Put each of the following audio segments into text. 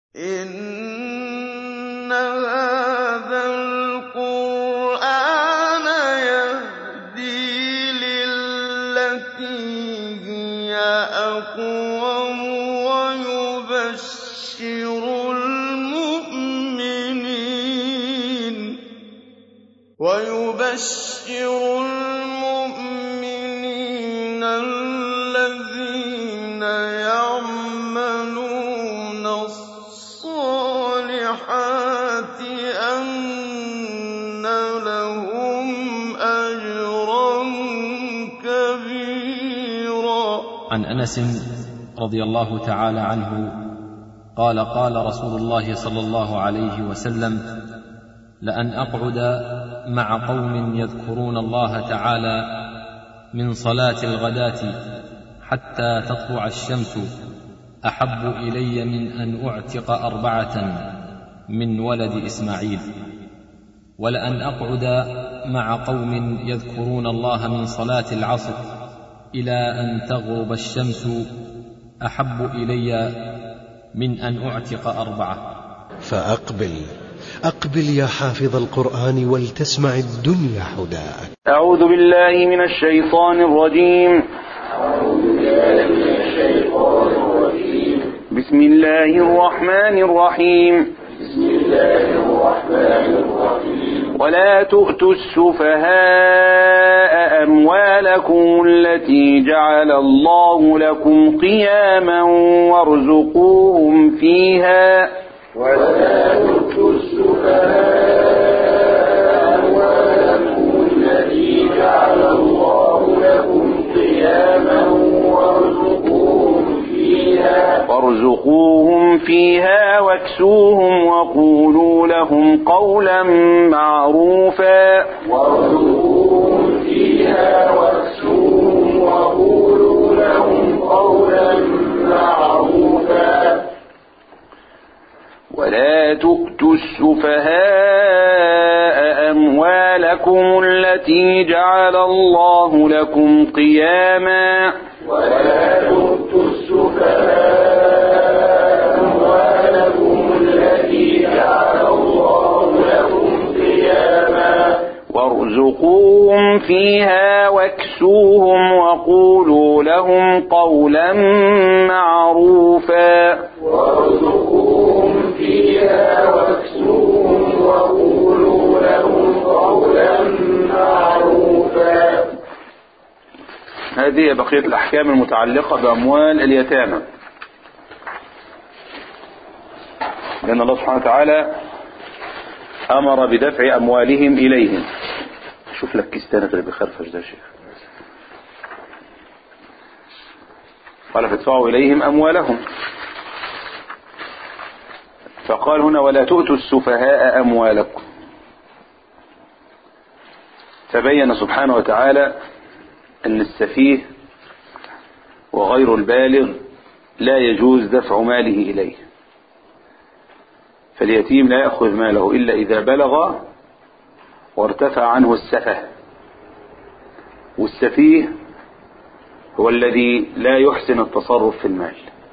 إِنَّ هَٰذَا الْقُرْآنَ يَهْدِي لِلَّتِي هِيَ أَقْوَمُ وَيُبَشِّرُ الْمُؤْمِنِينَ الَّذِينَ يَعْمَلُونَ الصَّالِحَاتِ أَنَّ لَهُمْ أَجْرًا كَبِيرًا عن انس رضي الله تعالى عنه قال قال رسول الله صلى الله عليه وسلم لان اقعد مع قوم يذكرون الله تعالى من صلاه الغداه حتى تطلع الشمس احب الي من ان اعتق اربعه من ولد اسماعيل ولان اقعد مع قوم يذكرون الله من صلاه العصر الى ان تغرب الشمس احب الي من ان اعتق اربعه فأقبل أقبل يا حافظ القرآن ولتسمع الدنيا حداك أعوذ بالله من الشيطان الرجيم بسم الله الرحمن الرحيم ولا تؤتوا السفهاء أموالكم التي جعل الله لكم قياما وارزقوهم فيها ولا تؤتوا السفهاء أموالكم التي جعل الله لكم قياما وارزقوهم فيها وارزقوهم فيها واكسوهم وقولوا لهم قولا معروفا وارزقوهم فيها واكسوهم وقولوا لهم قولا معروفا ولا تؤتوا السفهاء أموالكم التي جعل الله لكم قياما ولا تؤتوا السفهاء أموالكم التي جعل الله لكم قياما وارزقوهم فيها واكسوهم وقولوا لهم قولا معروفا وارزقوهم فيها واكسوهم وقولوا لهم قولا معروفا هذه بقية الأحكام المتعلقة بأموال اليتامى لأن الله سبحانه وتعالى أمر بدفع أموالهم إليهم شوف لك كيستان اللي بيخرفش ده يا شيخ قال فادفعوا إليهم أموالهم فقال هنا ولا تؤتوا السفهاء أموالكم تبين سبحانه وتعالى أن السفيه وغير البالغ لا يجوز دفع ماله إليه فاليتيم لا يأخذ ماله إلا إذا بلغ وارتفع عنه السفه والسفيه هو الذي لا يحسن التصرف في المال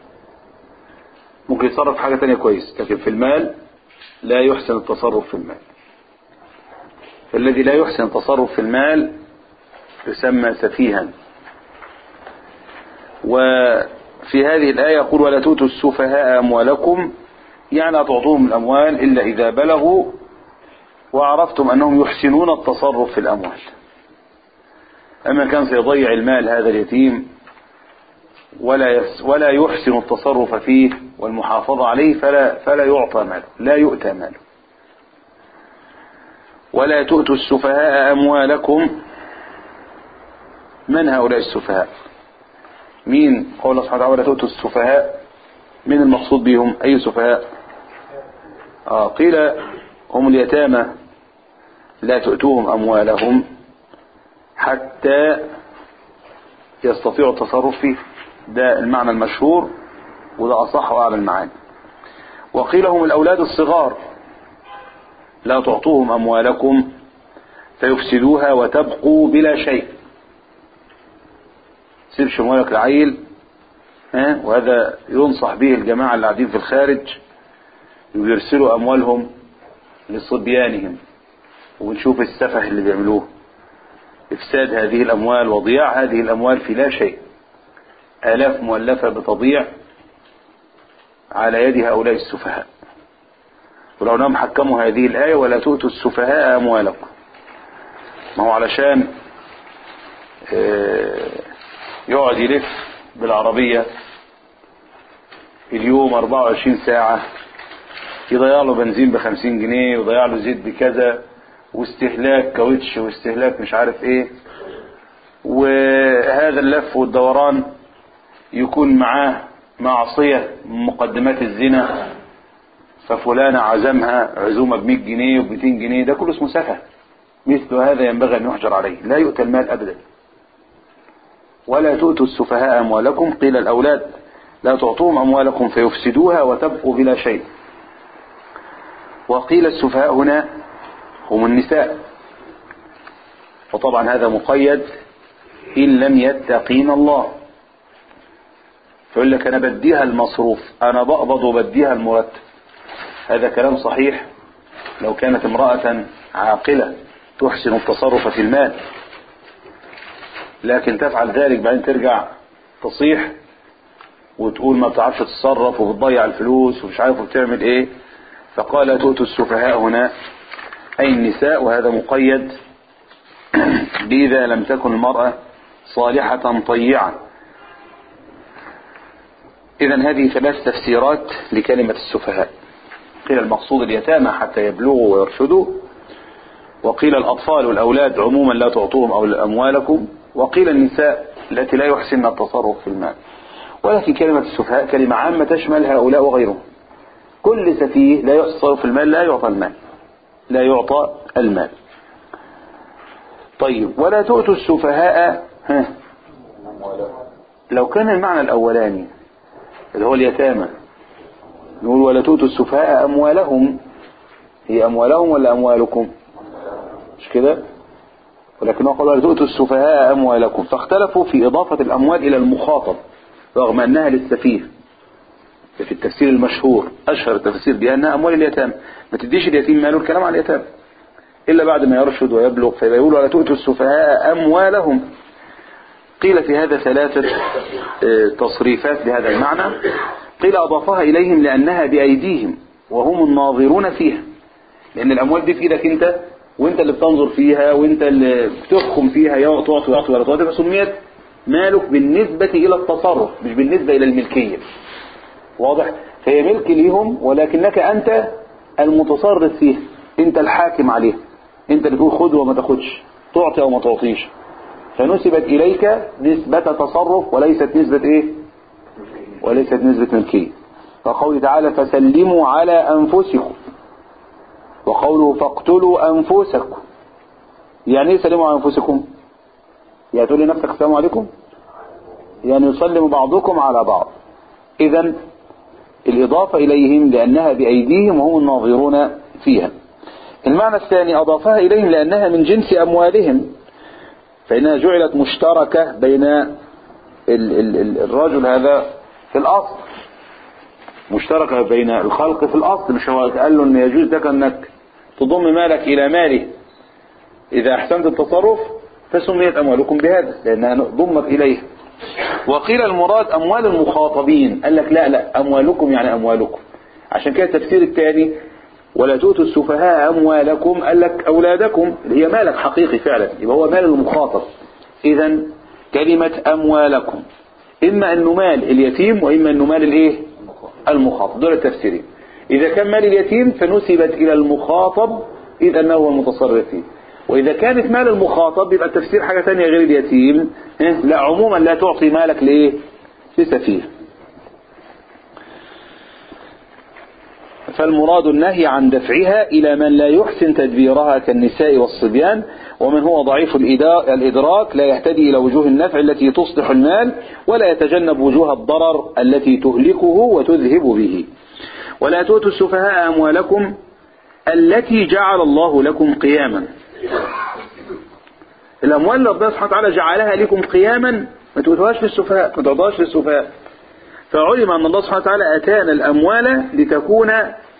ممكن يتصرف حاجة تانية كويس لكن في المال لا يحسن التصرف في المال فالذي لا يحسن التصرف في المال يسمى سفيها وفي هذه الآية يقول ولا تؤتوا السفهاء أموالكم يعني لا تعطوهم الأموال إلا إذا بلغوا وعرفتم أنهم يحسنون التصرف في الأموال أما كان سيضيع المال هذا اليتيم ولا يس ولا يحسن التصرف فيه والمحافظة عليه فلا فلا يعطى ماله لا يؤتى ماله ولا تؤتوا السفهاء أموالكم من هؤلاء السفهاء مين قول الله سبحانه وتعالى ولا تؤتوا السفهاء من المقصود بهم أي سفهاء آه قيل هم اليتامى لا تؤتوهم أموالهم حتى يستطيعوا التصرف فيه ده المعنى المشهور وده أصح وأعلى المعاني وقيل هم الأولاد الصغار لا تعطوهم أموالكم فيفسدوها وتبقوا بلا شيء سيبش أموالك لعيل ها وهذا ينصح به الجماعة اللي قاعدين في الخارج ويرسلوا أموالهم لصبيانهم ونشوف السفه اللي بيعملوه إفساد هذه الأموال وضياع هذه الأموال في لا شيء آلاف مؤلفة بتضيع على يد هؤلاء السفهاء ولو انهم حكموا هذه الآية ولا تؤتوا السفهاء أموالكم ما هو علشان آه، يقعد يلف بالعربية اليوم 24 ساعة يضيع له بنزين بخمسين جنيه ويضيع له زيت بكذا واستهلاك كاوتش واستهلاك مش عارف ايه وهذا اللف والدوران يكون معاه معصية من مقدمات الزنا ففلانة عزمها عزومة ب 100 جنيه وب 200 جنيه ده كله اسمه سفه مثل هذا ينبغي أن يحجر عليه لا يؤتى المال أبدا ولا تؤتوا السفهاء أموالكم قيل الأولاد لا تعطوهم أموالكم فيفسدوها وتبقوا بلا شيء وقيل السفهاء هنا هم النساء وطبعا هذا مقيد إن لم يتقين الله فيقول لك أنا بديها المصروف أنا بقبض وبديها المرتب هذا كلام صحيح لو كانت امرأة عاقلة تحسن التصرف في المال لكن تفعل ذلك بعدين ترجع تصيح وتقول ما بتعرفش تتصرف وبتضيع الفلوس ومش عارف وبتعمل ايه فقال تؤتوا السفهاء هنا اي النساء وهذا مقيد بإذا لم تكن المرأة صالحة طيعة إذا هذه ثلاث تفسيرات لكلمة السفهاء قيل المقصود اليتامى حتى يبلغوا ويرشدوا وقيل الأطفال والأولاد عموما لا تعطوهم أو أموالكم وقيل النساء التي لا يحسن التصرف في المال ولكن كلمة السفهاء كلمة عامة تشمل هؤلاء وغيرهم كل سفيه لا يحصل في المال لا يعطى المال لا يعطى المال طيب ولا تؤتوا السفهاء ها لو كان المعنى الأولاني اللي هو اليتامى نقول ولا تؤتوا السفهاء أموالهم هي أموالهم ولا أموالكم مش كده ولكنه قال ولا تؤتوا السفهاء أموالكم فاختلفوا في إضافة الأموال إلى المخاطب رغم أنها للسفيه في التفسير المشهور أشهر التفسير بأنها أموال اليتامى ما تديش اليتيم ماله الكلام على اليتامى إلا بعد ما يرشد ويبلغ فيبقى يقول ولا تؤتوا السفهاء أموالهم قيل في هذا ثلاثة تصريفات لهذا المعنى قيل أضافها إليهم لأنها بأيديهم وهم الناظرون فيها لأن الأموال دي في إيدك أنت وأنت اللي بتنظر فيها وأنت اللي بتحكم فيها يا تعطي ويعطي ولا تعطي فسميت مالك بالنسبة إلى التصرف مش بالنسبة إلى الملكية واضح فهي ملك ليهم ولكنك أنت المتصرف فيها أنت الحاكم عليها أنت اللي تقول خذ وما تاخدش تعطي أو ما تعطيش فنسبت إليك نسبة تصرف وليست نسبة إيه وليست نسبة ملكية فقوله تعالى فسلموا على أنفسكم وقوله فاقتلوا أنفسكم يعني ايه سلموا على أنفسكم يعني تقول لنفسك السلام عليكم يعني يسلم بعضكم على بعض إذا الإضافة إليهم لأنها بأيديهم وهم الناظرون فيها المعنى الثاني أضافها إليهم لأنها من جنس أموالهم فإنها جعلت مشتركة بين ال ال ال الرجل هذا في الأصل مشتركة بين الخلق في الأصل مش هو قال له أن يجوز لك أنك تضم مالك إلى ماله إذا أحسنت التصرف فسميت أموالكم بهذا لأنها ضمت إليه وقيل المراد أموال المخاطبين قال لك لا لا أموالكم يعني أموالكم عشان كده التفسير الثاني ولا تؤتوا السفهاء أموالكم قال لك أولادكم اللي هي مالك حقيقي فعلا يبقى هو مال المخاطب إذا كلمة أموالكم إما أنه مال اليتيم وإما أنه مال الإيه المخاطب دول التفسيرين إذا كان مال اليتيم فنسبت إلى المخاطب إذ أنه هو المتصرف فيه وإذا كانت مال المخاطب يبقى التفسير حاجة ثانية غير اليتيم لا عموما لا تعطي مالك لإيه لسفيه فالمراد النهي عن دفعها إلى من لا يحسن تدبيرها كالنساء والصبيان ومن هو ضعيف الإدراك لا يهتدي إلى وجوه النفع التي تصلح المال ولا يتجنب وجوه الضرر التي تهلكه وتذهب به ولا تؤتوا السفهاء أموالكم التي جعل الله لكم قياما الأموال اللي ربنا سبحانه وتعالى جعلها لكم قياما ما تؤتوهاش للسفهاء ما تعطوهاش للسفهاء فعلم أن الله سبحانه وتعالى أتانا الأموال لتكون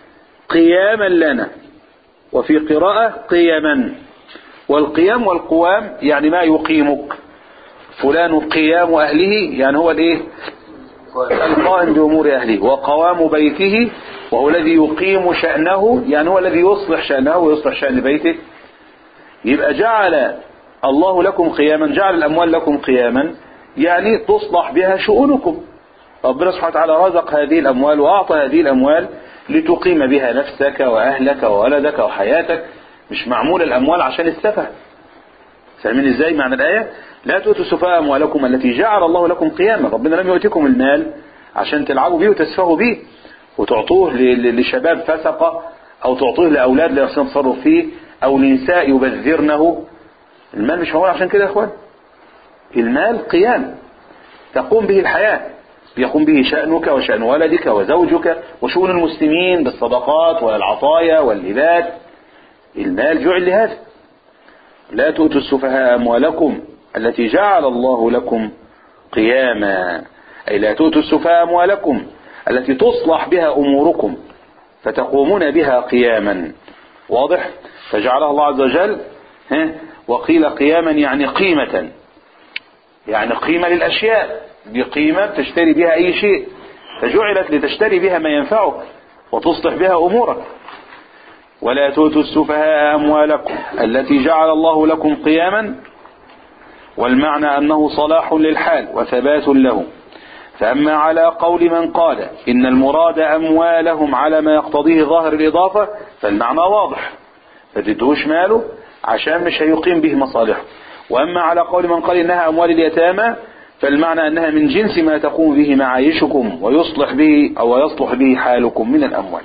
قياما لنا وفي قراءة قيما والقيام والقوام يعني ما يقيمك فلان قيام أهله يعني هو الايه القائم بأمور أهله وقوام بيته وهو الذي يقيم شأنه يعني هو الذي يصلح شأنه ويصلح شأن بيته يبقى جعل الله لكم قياما جعل الأموال لكم قياما يعني تصلح بها شؤونكم ربنا سبحانه وتعالى رزق هذه الأموال وأعطى هذه الأموال لتقيم بها نفسك وأهلك وولدك وحياتك مش معمول الأموال عشان السفه فاهمين ازاي معنى الآية لا تؤتوا السفهاء أموالكم التي جعل الله لكم قياما ربنا لم يؤتكم المال عشان تلعبوا بيه وتسفهوا بيه وتعطوه ل- لشباب فسقة أو تعطوه لأولاد لا يحسن التصرف فيه أو لنساء يبذرنه المال مش معمول عشان كده يا اخوان المال قيام تقوم به الحياة يقوم به شأنك وشأن ولدك وزوجك وشؤون المسلمين بالصدقات والعطايا والهبات المال جعل لهذا لا تؤتوا السفهاء أموالكم التي جعل الله لكم قياما أي لا تؤتوا السفهاء أموالكم التي تصلح بها أموركم فتقومون بها قياما واضح فجعلها الله عز وجل ها وقيل قياما يعني قيمة يعني قيمة للأشياء بقيمة تشتري بها أي شيء فجعلت لتشتري بها ما ينفعك وتصلح بها أمورك ولا تؤتوا السفهاء أموالكم التي جعل الله لكم قياما والمعنى أنه صلاح للحال وثبات له فأما على قول من قال إن المراد أموالهم على ما يقتضيه ظاهر الإضافة فالمعنى واضح فتدوش ماله عشان مش هيقيم به مصالحه وأما على قول من قال إنها أموال اليتامى فالمعنى أنها من جنس ما تقوم به معايشكم ويصلح به أو يصلح به حالكم من الأموال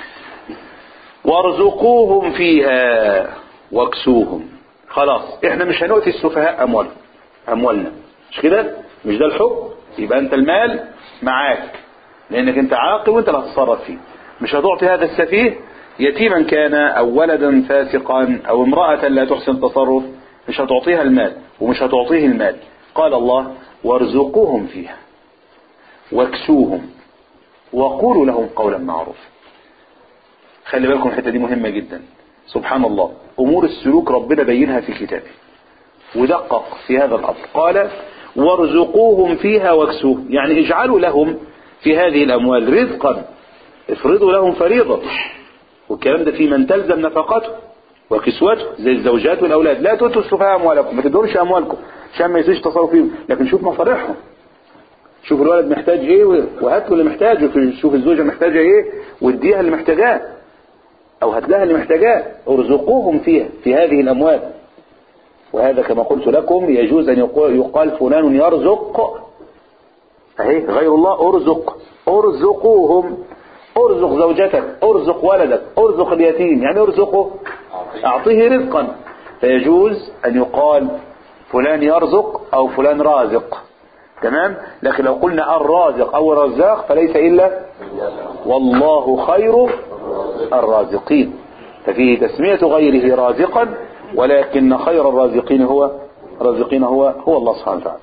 وارزقوهم فيها واكسوهم خلاص احنا مش هنؤتي السفهاء اموالهم اموالنا مش كده مش ده الحكم يبقى انت المال معاك لانك انت عاقل وانت اللي هتتصرف فيه مش هتعطي هذا السفيه يتيما كان او ولدا فاسقا او امرأة لا تحسن التصرف مش هتعطيها المال ومش هتعطيه المال قال الله وارزقوهم فيها واكسوهم وقولوا لهم قولا معروفا خلي بالكم الحته دي مهمه جدا سبحان الله امور السلوك ربنا بينها في كتابه ودقق في هذا الامر قال وارزقوهم فيها واكسوهم يعني اجعلوا لهم في هذه الاموال رزقا افرضوا لهم فريضه والكلام ده في من تلزم نفقته وكسوته زي الزوجات والاولاد لا تؤتوا السفهاء اموالكم ما تدورش اموالكم عشان ما يصيرش تصرف فيهم لكن شوف مصالحهم شوف الولد محتاج ايه وهات له اللي محتاجه شوف الزوجه محتاجه ايه واديها اللي محتاجاه او هات لها اللي محتاجاه ارزقوهم فيها في هذه الاموال وهذا كما قلت لكم يجوز ان يقال, يقال فلان يرزق اهي غير الله ارزق ارزقوهم ارزق زوجتك ارزق ولدك ارزق اليتيم يعني ارزقه اعطيه رزقا فيجوز ان يقال فلان يرزق او فلان رازق تمام لكن لو قلنا الرازق او الرزاق فليس الا والله خير الرازقين ففيه تسمية غيره رازقا ولكن خير الرازقين هو رازقين هو هو الله سبحانه وتعالى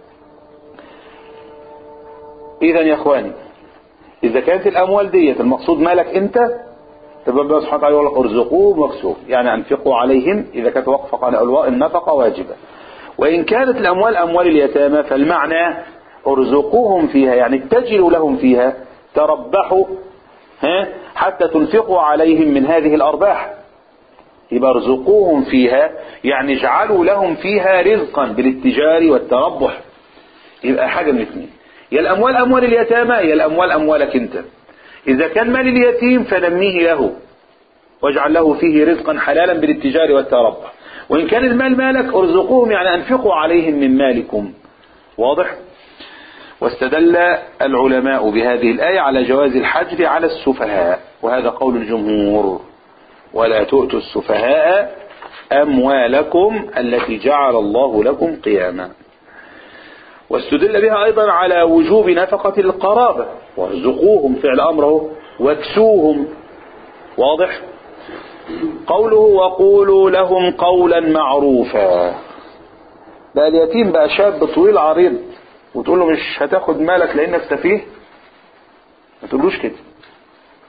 اذا يا اخواني اذا كانت الاموال ديت المقصود مالك انت تبقى الله سبحانه وتعالى يقول لك ارزقوه مكسوب يعني انفقوا عليهم اذا كانت وقفة على الواء النفقة واجبة وان كانت الاموال اموال اليتامى فالمعنى ارزقوهم فيها يعني اتجلوا لهم فيها تربحوا ها حتى تنفقوا عليهم من هذه الارباح يبقى ارزقوهم فيها يعني اجعلوا لهم فيها رزقا بالاتجار والتربح يبقى حاجة من اثنين يا الاموال اموال اليتامى يا الاموال اموالك انت اذا كان مال اليتيم فنميه له واجعل له فيه رزقا حلالا بالاتجار والتربح وان كان المال مالك ارزقوهم يعني انفقوا عليهم من مالكم واضح واستدل العلماء بهذه الآية على جواز الحجر على السفهاء وهذا قول الجمهور ولا تؤتوا السفهاء أموالكم التي جعل الله لكم قياما واستدل بها أيضا على وجوب نفقة القرابة وارزقوهم فعل أمره واكسوهم واضح قوله وقولوا لهم قولا معروفا بقى اليتيم بقى شاب طويل عريض وتقول له مش هتاخد مالك لانك سفيه ما تقولوش كده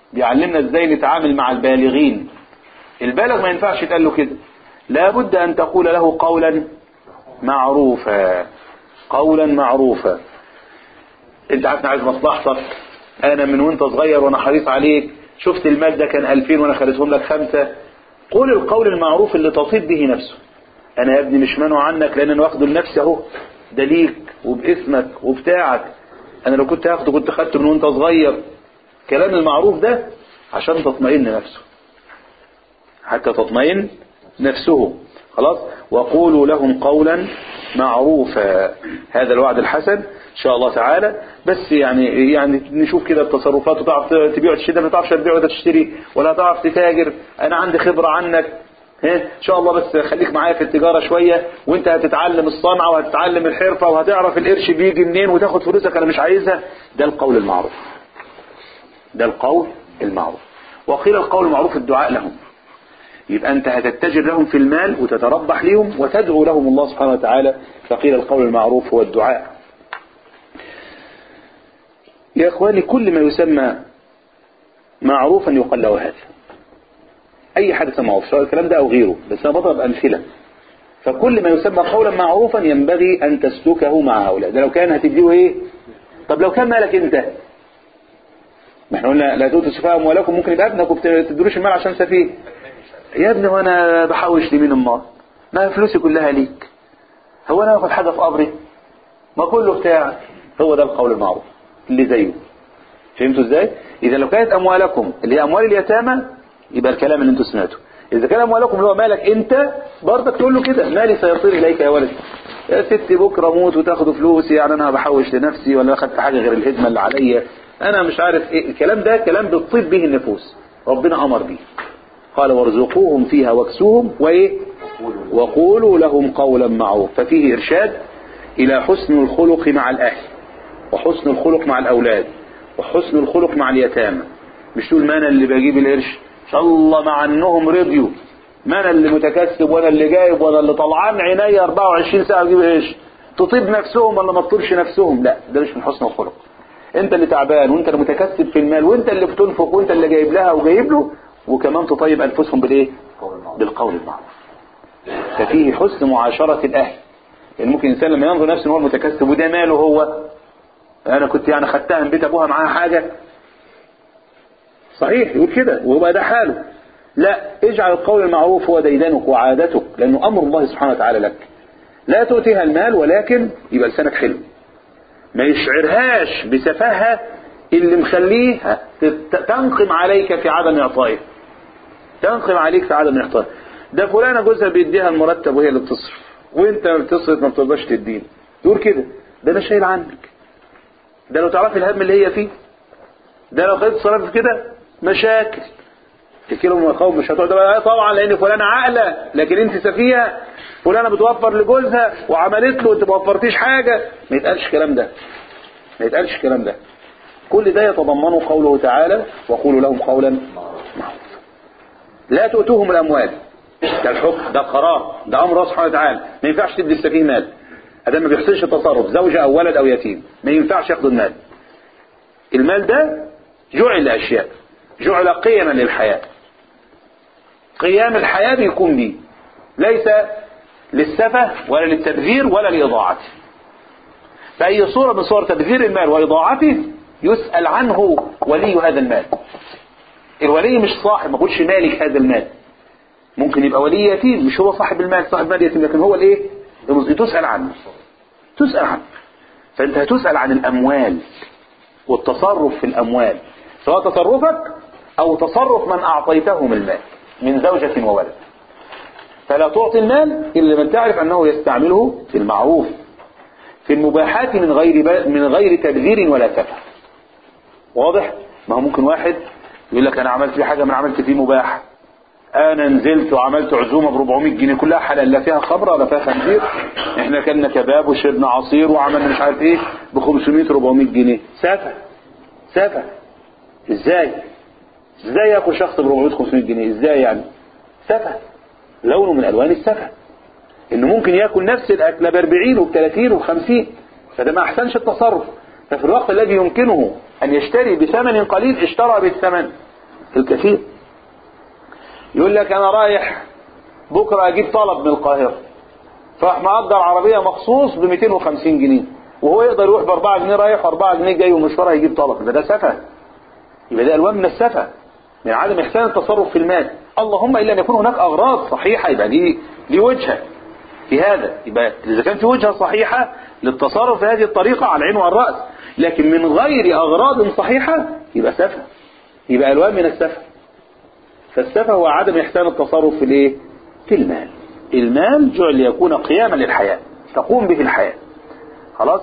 بيعلمنا ازاي نتعامل مع البالغين البالغ ما ينفعش يتقال له كده لابد ان تقول له قولا معروفا قولا معروفا انت عارف أنا عايز مصلحتك انا من وانت صغير وانا حريص عليك شفت المال ده كان 2000 وانا خليتهم لك خمسة قول القول المعروف اللي تطيب به نفسه انا يا ابني مش منع عنك لان انا واخده لنفسي اهو ده ليك وباسمك وبتاعك انا لو كنت هاخده كنت خدته من وانت صغير كلام المعروف ده عشان تطمئن نفسه حتى تطمئن نفسه خلاص وقولوا لهم قولا معروفا هذا الوعد الحسن ان شاء الله تعالى بس يعني يعني نشوف كده التصرفات وتعرف تبيع وتشتري ما تعرفش تبيع ولا تشتري ولا تعرف تتاجر انا عندي خبره عنك ها ان شاء الله بس خليك معايا في التجاره شويه وانت هتتعلم الصنعه وهتتعلم الحرفه وهتعرف القرش بيجي منين وتاخد فلوسك انا مش عايزها ده القول المعروف ده القول المعروف وقيل القول المعروف الدعاء لهم يبقى انت هتتجر لهم في المال وتتربح لهم وتدعو لهم الله سبحانه وتعالى فقيل القول المعروف هو الدعاء يا اخواني كل ما يسمى معروفا يقال له هذا اي حدث معروف سواء الكلام ده او غيره بس انا بضرب امثله فكل ما يسمى قولا معروفا ينبغي ان تسلكه مع هؤلاء ده لو كان هتديه ايه طب لو كان مالك انت ما احنا قلنا لا تؤتوا السفهاء اموالكم ممكن يبقى ابنك وبتدروش المال عشان سفيه يا ابني وانا بحوش لمين امال ما فلوسي كلها ليك هو انا واخد حاجه في قبري ما كله بتاعك هو ده القول المعروف اللي زيه فهمتوا ازاي اذا لو كانت اموالكم اللي هي اموال اليتامى يبقى الكلام اللي انتوا سمعته اذا كان اموالكم اللي هو مالك انت برضك تقول له كده مالي سيطير اليك يا ولد يا ستي بكره موت وتاخدوا فلوسي يعني انا بحوش لنفسي ولا اخدت حاجه غير الهدمه اللي عليا انا مش عارف ايه الكلام ده كلام بتطيب به النفوس ربنا امر به قال وارزقوهم فيها واكسوهم وايه وقولوا لهم قولا معروف ففيه ارشاد الى حسن الخلق مع الاهل وحسن الخلق مع الاولاد وحسن الخلق مع اليتامى مش تقول ما انا اللي بجيب القرش ان شاء الله مع انهم رضيوا ما انا اللي متكسب وانا اللي جايب وانا اللي طلعان عينيا 24 ساعه اجيب قرش تطيب نفسهم ولا ما تطيبش نفسهم لا ده مش من حسن الخلق انت اللي تعبان وانت اللي متكسب في المال وانت اللي بتنفق وانت اللي جايب لها وجايب له وكمان تطيب انفسهم بالايه بالقول المعروف ففيه حسن معاشرة الاهل يعني ممكن انسان لما ينظر نفسه ان هو متكسب وده ماله هو انا كنت يعني خدتها من بيت ابوها معاها حاجة صحيح يقول كده ويبقى ده حاله لا اجعل القول المعروف هو ديدنك وعادتك لانه امر الله سبحانه وتعالى لك لا تؤتيها المال ولكن يبقى لسانك حلو ما يشعرهاش بسفاهة اللي مخليه تنقم عليك في عدم اعطائه تنقم عليك في عدم اعطائه ده فلانة جوزها بيديها المرتب وهي اللي بتصرف وانت بتصرف ما بترضاش تدين تقول كده ده انا شايل عنك ده لو تعرفي الهم اللي هي فيه ده لو خدت صرف كده مشاكل تكيلهم القوم مش هتقعد بقى طبعا لان فلانة عاقله لكن انت سفيهه فلانة بتوفر لجوزها وعملت له وانت ما وفرتيش حاجه ما يتقالش الكلام ده ما يتقالش الكلام ده كل ده يتضمنه قوله تعالى وقولوا لهم قولا معروفا لا تؤتوهم الاموال ده الحكم ده قرار ده امر الله سبحانه وتعالى ما ينفعش تدي السفيه مال هذا ما بيحصلش تصرف زوجة او ولد او يتيم ما ينفعش ياخدوا المال المال ده جعل لاشياء جعل قيما للحياة قيام الحياة بيكون بيه ليس للسفة ولا للتبذير ولا لإضاعته فأي صورة من صور تبذير المال وإضاعته يسأل عنه ولي هذا المال الولي مش صاحب ما قلش مالك هذا المال ممكن يبقى ولي يتيم مش هو صاحب المال صاحب مال يتيم لكن هو الايه تسأل عنه تسأل عنه فانت هتسأل عن الاموال والتصرف في الاموال سواء تصرفك او تصرف من اعطيتهم المال من زوجة وولد فلا تعطي المال الا من تعرف انه يستعمله في المعروف في المباحات من غير من غير تبذير ولا سفه واضح ما هو ممكن واحد يقول لك انا عملت فيه حاجه من عملت فيه مباح انا نزلت وعملت عزومه ب 400 جنيه كلها حلال لا فيها خمره ولا فيها خنزير احنا كلنا كباب وشربنا عصير وعملنا مش عارف ايه ب 500 400 جنيه سفه سفه ازاي ازاي ياكل شخص ب 400 500 جنيه ازاي يعني سفه لونه من الوان السفه انه ممكن ياكل نفس الاكله ب 40 وب 30 وب 50 فده ما احسنش التصرف ففي الوقت الذي يمكنه ان يشتري بثمن قليل اشترى بالثمن الكثير يقول لك انا رايح بكرة اجيب طلب من القاهرة فراح مأجر عربية مخصوص ب 250 جنيه وهو يقدر يروح ب 4 جنيه رايح و4 جنيه جاي ومشوار هيجيب طلب ده ده سفه يبقى ده الوان من السفه من عدم احسان التصرف في المال اللهم الا ان يكون هناك اغراض صحيحه يبقى دي دي وجهه في هذا يبقى اذا كان في وجهه صحيحه للتصرف بهذه الطريقه على العين والراس لكن من غير اغراض صحيحه يبقى سفه يبقى الوان من السفه فالسفه هو عدم احسان التصرف في الايه في المال المال جعل ليكون قياما للحياه تقوم به الحياه خلاص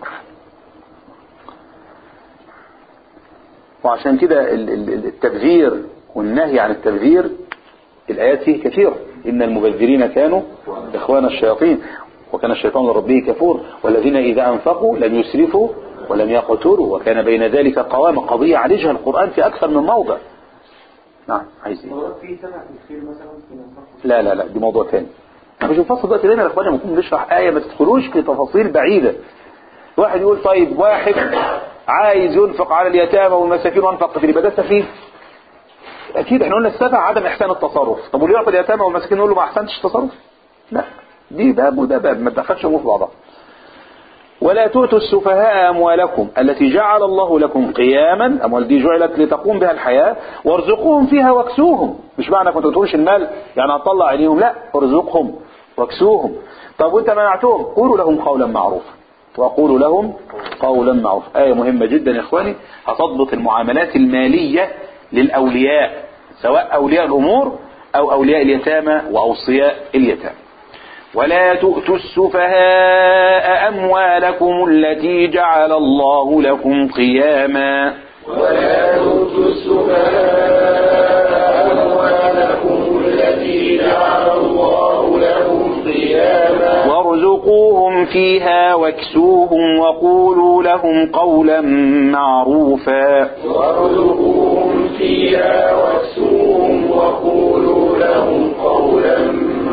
وعشان كده ال- ال- التبذير والنهي عن التبذير الآيات فيه كثيرة إن المبذرين كانوا إخوان الشياطين وكان الشيطان لربه كفور والذين إذا أنفقوا لم يسرفوا ولم يقتلوا وكان بين ذلك قوام قضية عالجها القرآن في أكثر من موضع نعم عايز إيه؟ في سنة الخير مثلا في نصر لا لا لا دي موضوع تاني انا مش بفصل دلوقتي لنا يا اخوانا ممكن نشرح آية ما تدخلوش في تفاصيل بعيدة واحد يقول طيب واحد عايز ينفق على اليتامى والمساكين وانفق في يبقى ده سفيه اكيد احنا قلنا السبع عدم احسان التصرف طب واللي يعطي اليتامى والمساكين نقول له ما احسنتش التصرف لا دي باب وده باب ما تدخلش امور في بعضها ولا تؤتوا السفهاء أموالكم التي جعل الله لكم قياما أموال دي جعلت لتقوم بها الحياة وارزقوهم فيها واكسوهم مش معنى كنت تقولش المال يعني هتطلع عينيهم لا ارزقهم واكسوهم طب وانت منعتهم قولوا لهم قولا معروفا وقولوا لهم قولا معروفا آية مهمة جدا يا إخواني هتضبط المعاملات المالية للأولياء سواء أولياء الأمور أو أولياء اليتامى وأوصياء اليتامى ولا تؤتوا السفهاء أموالكم التي جعل الله لكم قياما ولا تؤتوا السفهاء أموالكم التي جعل الله لكم قياما وارزقوهم فيها واكسوهم وقولوا لهم قولا معروفا وارزقوهم فيها واكسوهم وقولوا لهم قولا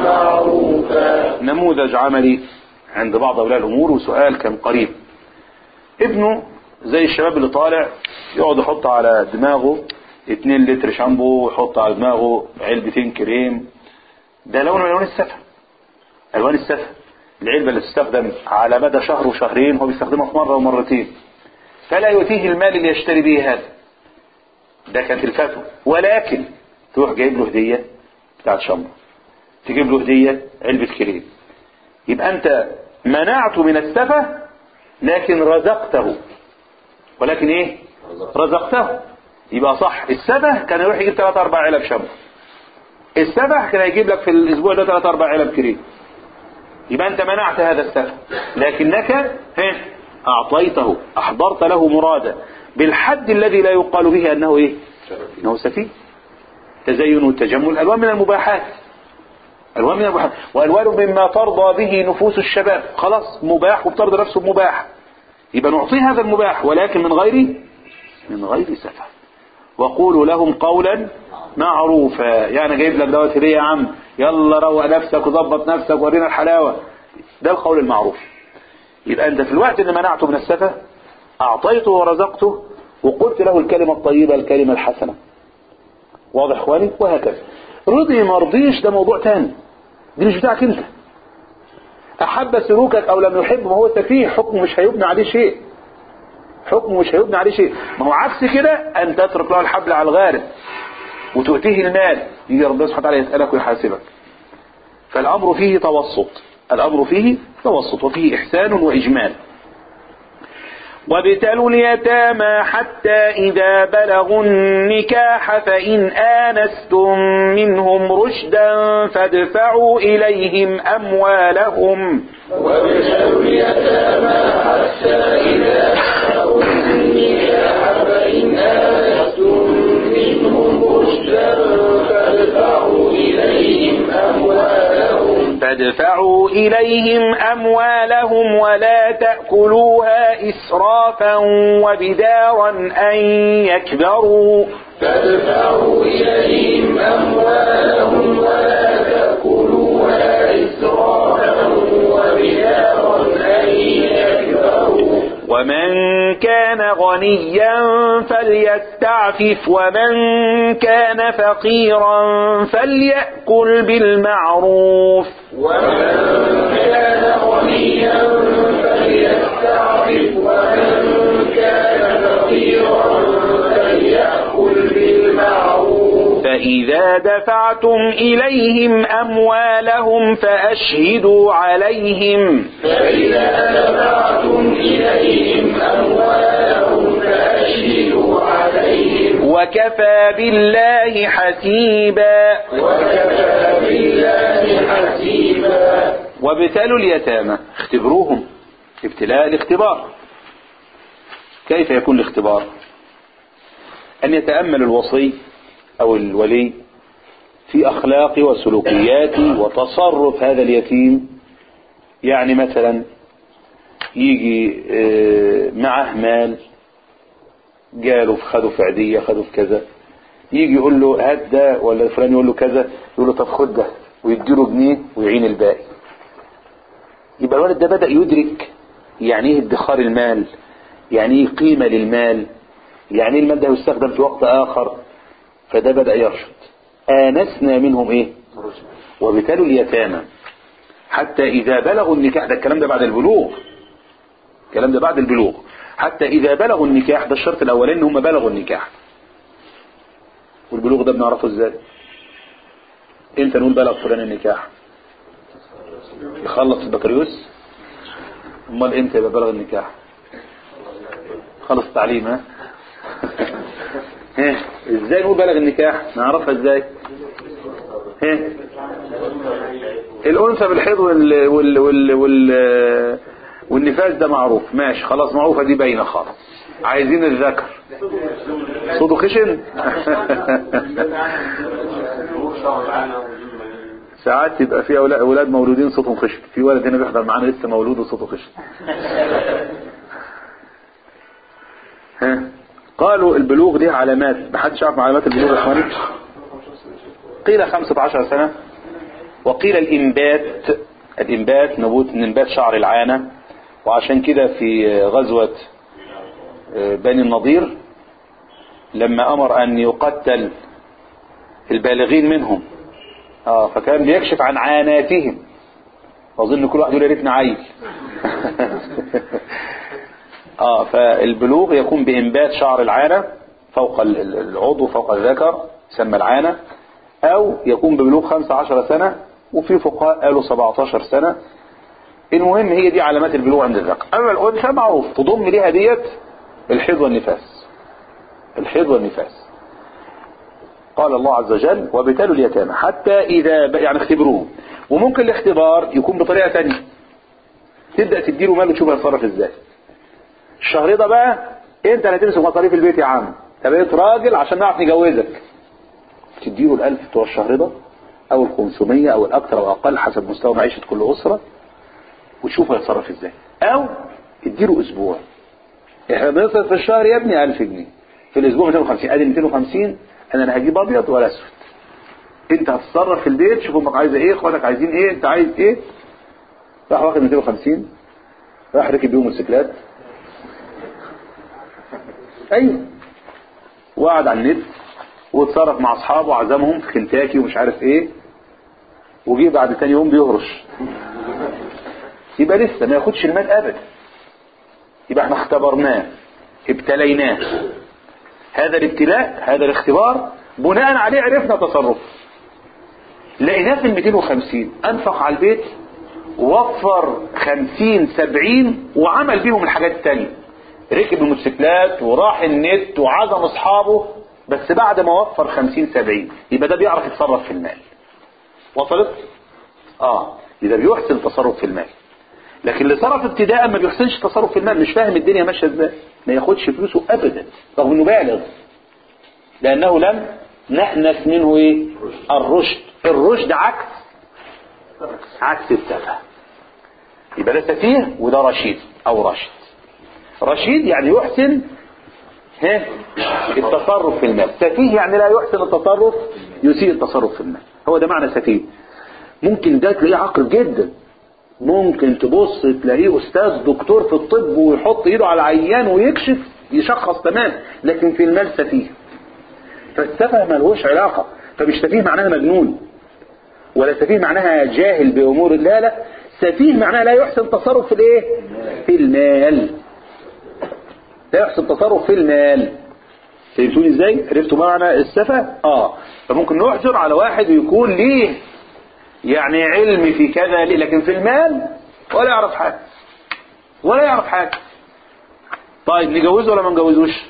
معروفا نموذج عملي عند بعض أولياء الأمور وسؤال كان قريب ابنه زي الشباب اللي طالع يقعد يحط على دماغه 2 لتر شامبو ويحط على دماغه علبتين كريم ده لون من الوان السفه الوان السفه العلبه اللي تستخدم على مدى شهر وشهرين هو بيستخدمها في مره ومرتين فلا يؤتيه المال اللي يشتري به هذا ده كانت الفتوى ولكن تروح جايب له هديه بتاعت شامبو تجيب له هديه علبه كريم يبقى انت منعته من السفه لكن رزقته ولكن ايه رزقته يبقى صح السبه كان يروح يجيب 3 4 علب شامبو السبه كان يجيب لك في الاسبوع ده 3 4 علب كريم يبقى انت منعت هذا السفه لكنك ها اعطيته احضرت له مرادا بالحد الذي لا يقال به انه ايه انه سفيه تزين والتجمل الوان من المباحات الوان من المباحات والوان مما ترضى به نفوس الشباب خلاص مباح وبترضى نفسه بمباح يبقى نعطيه هذا المباح ولكن من غير من غير سفه وقولوا لهم قولا معروفا يعني جايب لك دوت هديه يا عم يلا روق نفسك وظبط نفسك ورينا الحلاوه ده القول المعروف يبقى انت في الوقت اللي منعته من السفه اعطيته ورزقته وقلت له الكلمه الطيبه الكلمه الحسنه واضح اخواني وهكذا رضي ما رضيش ده موضوع تاني دي مش بتاعك انت احب سلوكك او لم يحب ما هو سفيه حكمه مش هيبنى عليه شيء حكمه مش هيبنى عليه شيء ما هو عكس كده ان تترك له الحبل على الغارب وتؤتيه المال يجي ربنا سبحانه وتعالى يسألك ويحاسبك فالامر فيه توسط الامر فيه توسط وفيه احسان واجمال وابتلوا اليتامى حتى إذا بلغوا النكاح فإن آنستم منهم رشدا فادفعوا إليهم أموالهم وابتلوا اليتامى حتى إذا بلغوا النكاح فإن آنستم منهم رشدا فادفعوا إليهم أموالهم فادفعوا إليهم أموالهم ولا تأكلوها إسرافا وبدارا أن يكبروا فادفعوا إليهم أموالهم ولا تأكلوها إسرافا وبدارا أن يكبروا ومن كان غنيا فليستعفف ومن كان فقيرا فليأكل بالمعروف ومن كان غنيا فليستعفف ومن كان فقيرا فليأكل بالمعروف فإذا دفعتم إليهم أموالهم فأشهدوا عليهم فإذا دفعتم إليهم أموالهم فأشهدوا عليهم وكفى بالله حسيبا وكفى بالله حسيبا وابتلوا اليتامى اختبروهم ابتلاء الاختبار كيف يكون الاختبار أن يتأمل الوصي أو الولي في أخلاق وسلوكيات وتصرف هذا اليتيم يعني مثلا يجي آه، معه مال جاله خده في عدية خده في كذا يجي يقول له هات ده ولا فلان يقول له كذا يقول له طب خد ده ويديله جنيه ويعين الباقي يبقى الولد ده بدأ يدرك يعني ايه ادخار المال يعني ايه قيمة للمال يعني ايه المال ده يستخدم في وقت آخر فده بدأ يرشد آنسنا منهم ايه وبتالوا اليتامى حتى إذا بلغوا النكاح ده الكلام ده بعد البلوغ الكلام ده بعد البلوغ حتى إذا بلغوا النكاح ده الشرط الأولاني إن هم بلغوا النكاح والبلوغ ده بنعرفه ازاي امتى نقول بلغ فلان النكاح يخلص البكالوريوس امال امتى يبقى بلغ النكاح خلص التعليم ها ها ازاي نقول بلغ النكاح نعرفها ازاي ها الانثى بالحيض وال وال وال, وال والنفاس ده معروف ماشي خلاص معروفه دي باينه خالص عايزين الذكر صوته خشن ساعات يبقى في أولا- اولاد مولودين صوتهم خشن في ولد هنا بيحضر معانا لسه مولود وصوته خشن ها قالوا البلوغ دي علامات محدش يعرف علامات البلوغ يا اخواني قيل 15 سنة وقيل الإنبات الإنبات نبوت من انبات شعر العانة وعشان كده في غزوة بني النضير لما أمر أن يقتل البالغين منهم اه فكان بيكشف عن عاناتهم اظن كل واحد يقول يا ريتني عيل اه فالبلوغ يكون بانبات شعر العانه فوق ال- ال- العضو فوق الذكر يسمى العانه او يكون ببلوغ 15 سنه وفي فقهاء قالوا 17 سنه المهم هي دي علامات البلوغ عند الذكر اما الانثى معروف تضم ليها ديت الحيض والنفاس الحيض والنفاس قال الله عز وجل وابتلوا اليتامى حتى إذا ب... يعني اختبروهم وممكن الاختبار يكون بطريقة تانية تبدأ تديله مال وتشوف هيتصرف ازاي الشهر ده بقى انت اللي هتمسك مصاريف البيت يا عم انت بقيت راجل عشان نعرف نجوزك تديله الألف بتوع الشهر ده أو الخمسمية أو الأكثر أو أقل حسب مستوى معيشة كل أسرة وتشوف هيتصرف ازاي أو اديله أسبوع احنا بنصرف في الشهر يا ابني 1000 جنيه في الأسبوع 250 أدي 250 أنا لا هجيب أبيض ولا أسود أنت هتتصرف في البيت شوف أمك عايزة إيه إخواتك عايزين إيه أنت عايز إيه راح واخد 250 راح ركب بيهم موتوسيكلات أيوه وقعد على النت واتصرف مع أصحابه وعزمهم في كنتاكي ومش عارف إيه وجي بعد تاني يوم بيهرش يبقى لسه ما ياخدش المال أبدا يبقى احنا اختبرناه ابتليناه هذا الابتلاء هذا الاختبار بناء عليه عرفنا تصرف لقيناه في ال 250 انفق على البيت ووفر 50 70 وعمل بيهم الحاجات التانية ركب الموتوسيكلات وراح النت وعزم اصحابه بس بعد ما وفر 50 70 يبقى ده بيعرف يتصرف في المال وصلت اه يبقى بيحسن التصرف في المال لكن اللي صرف ابتداء ما بيحسنش التصرف في المال مش فاهم الدنيا ماشيه ازاي ما ياخدش فلوسه ابدا رغم انه بالغ لانه لم نأنس منه ايه الرشد الرشد عكس عكس السفه يبقى ده سفيه وده رشيد او رشد رشيد يعني يحسن ها التصرف في المال سفيه يعني لا يحسن التصرف يسيء التصرف في المال هو ده معنى سفيه ممكن ده تلاقيه عقل جدا ممكن تبص تلاقيه استاذ دكتور في الطب ويحط ايده على عيان ويكشف يشخص تمام لكن في المال سفيه فالسفه ملهوش علاقة فمش سفيه معناها مجنون ولا سفيه معناها جاهل بأمور لا لا سفيه معناها لا يحسن تصرف في الايه في المال لا يحسن تصرف في المال فهمتوني ازاي عرفتوا معنى السفه اه فممكن نحجر على واحد ويكون ليه يعني علم في كذا ليه لكن في المال ولا يعرف حاجه ولا يعرف حاجه طيب نجوزه ولا ما نجوزوش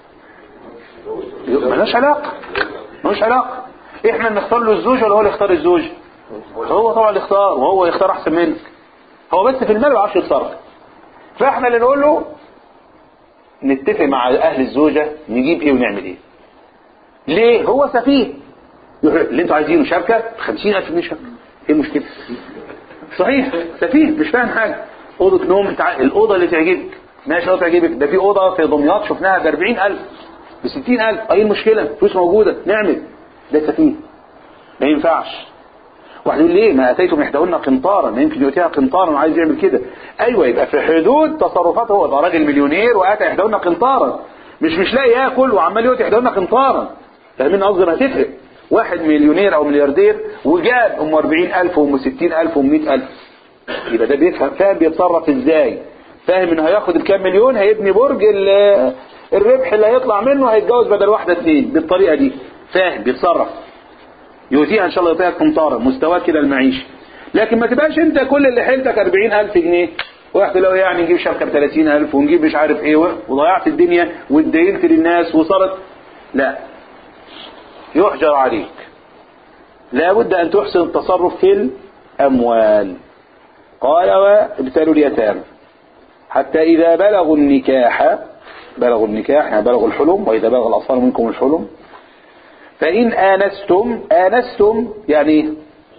ملهاش علاقه ملوش علاقه احنا نختار له الزوج ولا هو اللي يختار الزوج هو طبعا اللي يختار وهو يختار احسن منك هو بس في المال ما يعرفش يتصرف فاحنا اللي نقول له نتفق مع اهل الزوجه نجيب ايه ونعمل ايه ليه هو سفيه يقول اللي انتوا عايزينه شبكه ب 50000 جنيه شبكه ايه المشكله صحيح سفيه مش فاهم حاجه اوضه نوم بتاع الاوضه اللي تعجبك ماشي اوضه تعجبك ده في اوضه في دمياط شفناها ب 40000 ب 60000 ايه المشكله فلوس موجوده نعمل ده سفيه ما ينفعش واحد يقول ليه ما اتيتم احداهن قنطارا ما يمكن يؤتيها قنطارا وعايز يعمل كده ايوه يبقى في حدود تصرفاته هو ده راجل مليونير واتى احداهن قنطارا مش مش لاقي ياكل وعمال يؤتي احداهن قنطارا فاهمين قصدي ما تفرق واحد مليونير او ملياردير وجاب ام 40000 وام 60000 وام 100000 يبقى ده بيفهم فاهم بيتصرف ازاي فاهم انه هياخد الكام مليون هيبني برج ال- الربح اللي هيطلع منه هيتجوز بدل واحده اثنين بالطريقه دي فاهم بيتصرف يؤتيها ان شاء الله يعطيها قنطارا مستواه كده المعيشي لكن ما تبقاش انت كل اللي حيلتك 40000 جنيه واحد لو يعني نجيب شبكه ب 30000 ونجيب مش عارف ايه وضيعت الدنيا واتدينت للناس وصارت لا يحجر عليك لابد ان تحسن التصرف في الاموال قال وابتلوا اليتامى حتى اذا بلغوا النكاح بلغوا النكاح يعني بلغوا الحلم واذا بلغ الاطفال منكم الحلم فإن آنستم آنستم يعني إيه؟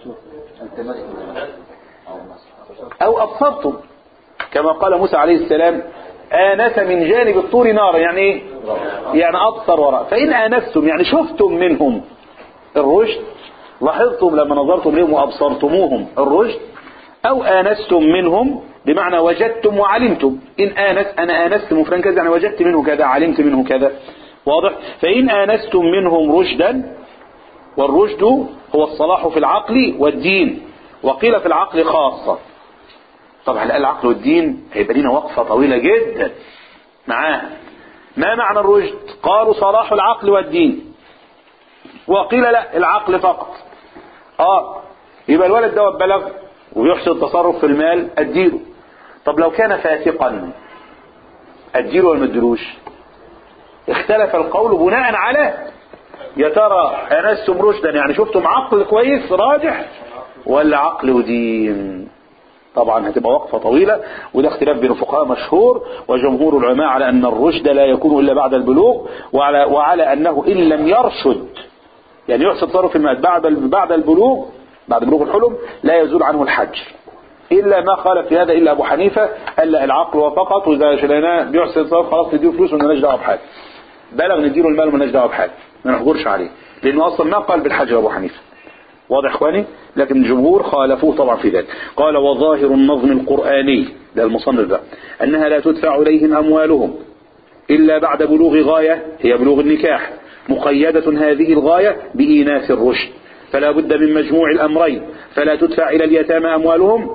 أو أبصرتم كما قال موسى عليه السلام آنس من جانب الطور نارا يعني إيه؟ يعني أبصر وراء فإن آنستم يعني شفتم منهم الرشد لاحظتم لما نظرتم لهم وأبصرتموهم الرشد أو آنستم منهم بمعنى وجدتم وعلمتم إن آنس أنا آنست مفرن كذا يعني وجدت منه كذا علمت منه كذا واضح فإن آنستم منهم رشدا والرشد هو الصلاح في العقل والدين وقيل في العقل خاصة طبعا العقل والدين هيبقى لنا وقفة طويلة جدا معاها ما معنى الرشد قالوا صلاح العقل والدين وقيل لا العقل فقط اه يبقى الولد ده بلغ ويحسن التصرف في المال اديله طب لو كان فاسقا اديله ولا ما اديلوش اختلف القول بناء على يا ترى انستم رشدا يعني شفتم عقل كويس راجح ولا عقل ودين طبعا هتبقى وقفة طويلة وده اختلاف بين الفقهاء مشهور وجمهور العلماء على أن الرشد لا يكون إلا بعد البلوغ وعلى, وعلى أنه إن لم يرشد يعني يحسب تصرف المال بعد بعد البلوغ بعد بلوغ الحلم لا يزول عنه الحج إلا ما خالف في هذا إلا أبو حنيفة قال لا العقل وفقط وإذا شلناه بيحسن تصرف خلاص نديله فلوس ومالناش دعوه بحاجة بلغ نديله المال ومالناش دعوه بحاجة ما نحجرش عليه لأنه أصلا ما قال بالحج أبو حنيفة واضح اخواني لكن الجمهور خالفوه طبعا في ذلك قال وظاهر النظم القرآني ده المصنف ده أنها لا تدفع إليهم أموالهم إلا بعد بلوغ غاية هي بلوغ النكاح مقيدة هذه الغاية بإيناس الرشد فلا بد من مجموع الأمرين فلا تدفع إلى اليتامى أموالهم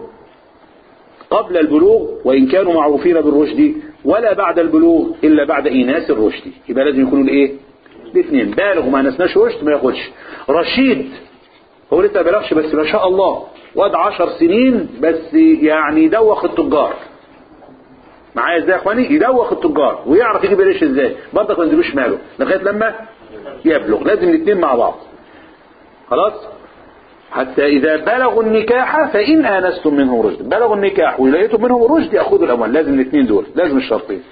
قبل البلوغ وإن كانوا معروفين بالرشد ولا بعد البلوغ إلا بعد إيناس الرشد يبقى لازم يكونوا الإيه الاثنين بالغ وما نسناش رشد ما ياخدش رشيد هو لسه بلغش بس ما شاء الله واد عشر سنين بس يعني يدوخ التجار معايا ازاي يا اخواني يدوخ التجار ويعرف يجيب قرش ازاي برضك ما يديلوش ماله لغايه لما يبلغ لازم الاثنين مع بعض خلاص حتى اذا بلغوا النكاح فان انستم منهم رشد بلغوا النكاح ولقيتم منهم الرشد ياخذوا الاموال لازم الاثنين دول لازم الشرطين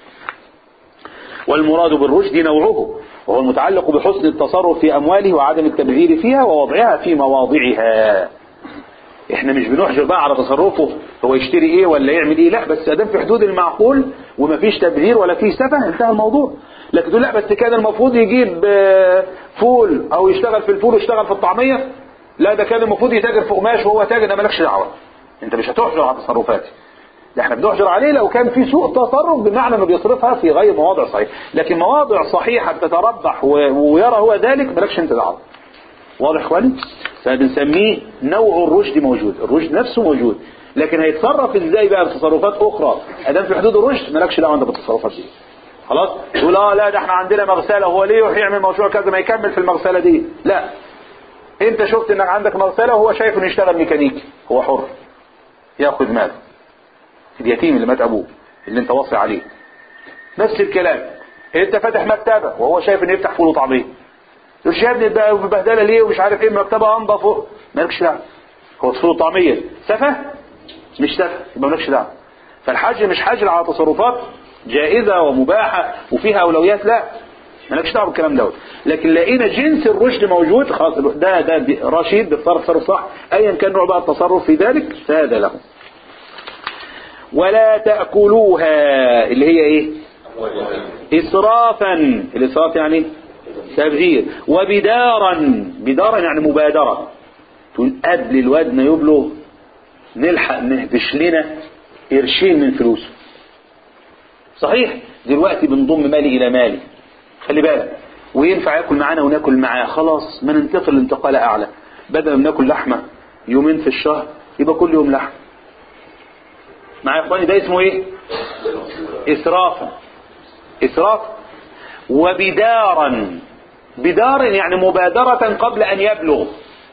والمراد بالرشد نوعه وهو المتعلق بحسن التصرف في أمواله وعدم التبذير فيها ووضعها في مواضعها احنا مش بنحجر بقى على تصرفه هو يشتري ايه ولا يعمل ايه لا بس ادام في حدود المعقول ومفيش تبذير ولا فيه سفه انتهى الموضوع لكن تقول لا بس كان المفروض يجيب فول او يشتغل في الفول ويشتغل في الطعميه لا ده كان المفروض يتاجر في قماش وهو تاجر ده مالكش دعوه انت مش هتحجر على تصرفاتي ده احنا بنحجر عليه لو كان في سوء تصرف بمعنى انه بيصرفها في غير مواضع صحيحه لكن مواضع صحيحه بتتربح و- ويرى هو ذلك مالكش انت دعوه واضح يا اخواني فبنسميه نوع الرشد موجود الرشد نفسه موجود لكن هيتصرف ازاي بقى بتصرفات اخرى ادام في حدود الرشد مالكش دعوه انت بالتصرفات دي خلاص تقول اه لا ده احنا عندنا مغسله هو ليه يروح يعمل مشروع كذا ما يكمل في المغسله دي لا انت شفت انك عندك مغسله وهو شايف انه يشتغل ميكانيكي هو حر ياخذ مال اليتيم اللي مات ابوه اللي انت واصي عليه نفس الكلام انت فاتح مكتبه وهو شايف انه يفتح فول وطعميه يقول يا ابني ده بهدله ليه ومش عارف ايه المكتبه انضف مالكش دعوه هو فول وطعميه سفه مش سفه يبقى مالكش دعوه فالحج مش حجر على تصرفات جائزه ومباحه وفيها اولويات لا مالكش دعوه بالكلام دوت لكن لقينا جنس الرشد موجود خلاص ده ده بي- رشيد بيتصرف تصرف صح ايا كان نوع بقى التصرف في ذلك فهذا له ولا تأكلوها اللي هي ايه إسرافا الإسراف يعني تبذير وبدارا بدارا يعني مبادرة تقول قبل الواد ما يبلغ نلحق نهبش لنا قرشين من فلوسه صحيح دلوقتي بنضم مالي إلى مالي خلي بالك وينفع ياكل معانا وناكل معاه خلاص ما ننتقل لانتقال أعلى بدل ما ناكل لحمة يومين في الشهر يبقى كل يوم لحمة مع يا اخواني ده اسمه ايه اسرافا اسراف وبدارا بدار يعني مبادرة قبل ان يبلغ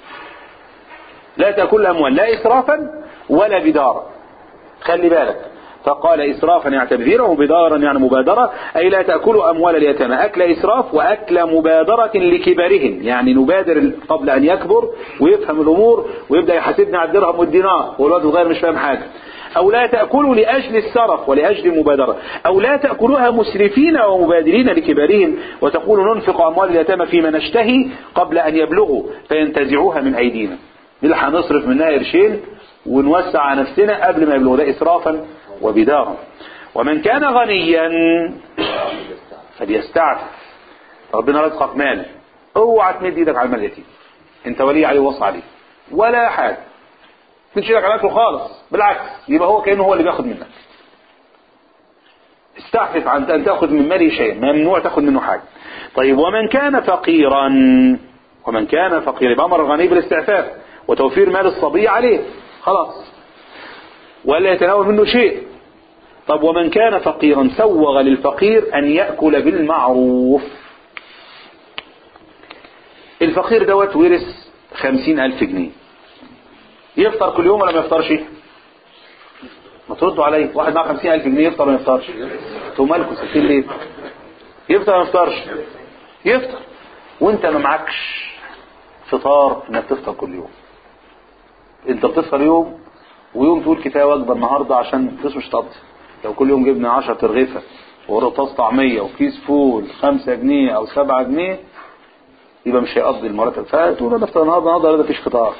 لا تأكل الاموال لا اسرافا ولا بدارا خلي بالك فقال إسرافا يعني تبذيرا وبدارا يعني مبادرة أي لا تأكلوا أموال اليتامى أكل إسراف وأكل مبادرة لكبرهم يعني نبادر قبل أن يكبر ويفهم الأمور ويبدأ يحاسبني على الدرهم والدينار والواد الصغير مش فاهم حاجة أو لا تأكلوا لأجل السرف ولأجل المبادرة أو لا تأكلوها مسرفين ومبادرين لكبارهم وتقولوا ننفق أموال اليتامى فيما نشتهي قبل أن يبلغوا فينتزعوها من أيدينا نلحق نصرف منها قرشين ونوسع على نفسنا قبل ما يبلغوا ده إسرافا وبدارا ومن كان غنيا فليستعفف ربنا رزقك مال اوعى تمد ايدك على المال اليتيم انت ولي عليه وصى عليه ولا حاجه تمدش ايدك على اكله خالص بالعكس يبقى هو كانه هو اللي بياخد منك استعفف عن ان تاخذ من ماله شيئا ممنوع تاخذ منه حاجه طيب ومن كان فقيرا ومن كان فقيرا يبقى امر الغني بالاستعفاف وتوفير مال الصبي عليه خلاص ولا يتناول منه شيء طب ومن كان فقيرا سوغ للفقير أن يأكل بالمعروف الفقير دوت ورث خمسين ألف جنيه يفطر كل يوم ولا ما يفطرش ما تردوا علي واحد معاه خمسين ألف جنيه يفطر ولا ما يفطرش انتوا مالكم ساكتين ليه يفطر ولا ما يفطرش يفطر وانت ما معكش فطار انك تفطر كل يوم انت بتفطر يوم ويوم تقول كفايه وجبه النهارده عشان فلوس مش تقضي لو كل يوم جبنا 10 ترغيفه ورطاس طعميه وكيس فول 5 جنيه او 7 جنيه يبقى مش هيقضي المرتب فتقول انا افطر النهارده النهارده ما فيش فطار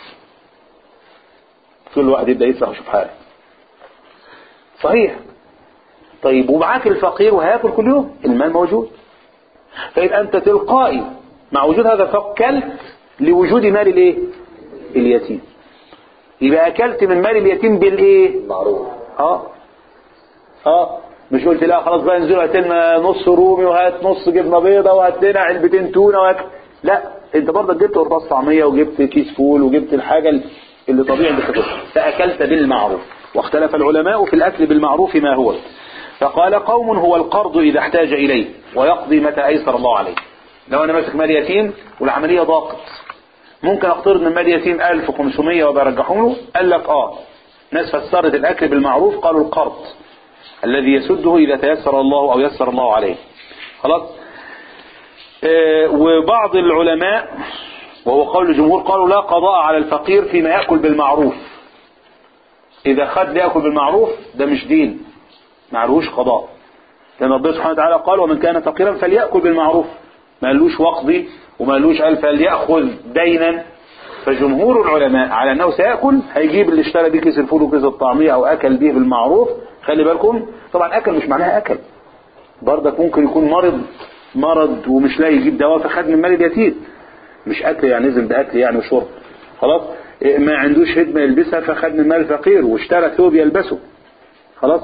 كل واحد يبدا يدفع ويشوف حاله صحيح طيب ومعاك الفقير وهياكل كل يوم المال موجود فيبقى انت تلقائي مع وجود هذا الفقر كلت لوجود مال الايه اليتيم يبقى اكلت من مال اليتيم بالايه معروف اه اه مش قلت لا خلاص بقى انزلوا هات لنا نص رومي وهات نص جبنه بيضه وهات لنا علبتين تونه وهات لا انت برضه جبت قرطاس طعميه وجبت كيس فول وجبت الحاجه اللي طبيعي بتاكلها فاكلت بالمعروف واختلف العلماء في الاكل بالمعروف ما هو فقال قوم هو القرض اذا احتاج اليه ويقضي متى ايسر الله عليه لو انا ماسك مال يتيم والعمليه ضاقت ممكن اقترض من مال يتيم 1500 وبرجعهم له قال لك اه ناس فسرت الاكل بالمعروف قالوا القرض الذي يسده اذا تيسر الله او يسر الله عليه خلاص آه وبعض العلماء وهو قول الجمهور قالوا لا قضاء على الفقير فيما ياكل بالمعروف اذا خد ياكل بالمعروف ده مش دين معلوش قضاء لان ربنا سبحانه وتعالى قال ومن كان فقيرا فليأكل بالمعروف ما قالوش وقضي وما قالوش قال فليأخذ دينا فجمهور العلماء على انه سيأكل هيجيب اللي اشترى بيه كيس الفول وكيس الطعمية او اكل بيه بالمعروف خلي بالكم طبعا اكل مش معناها اكل برضك ممكن يكون مرض مرض ومش لاقي يجيب دواء فخد من مال اليتيم مش اكل يعني نزل باكل يعني وشرب خلاص ما عندوش هدمة يلبسها فخد من مال فقير واشترى ثوب يلبسه خلاص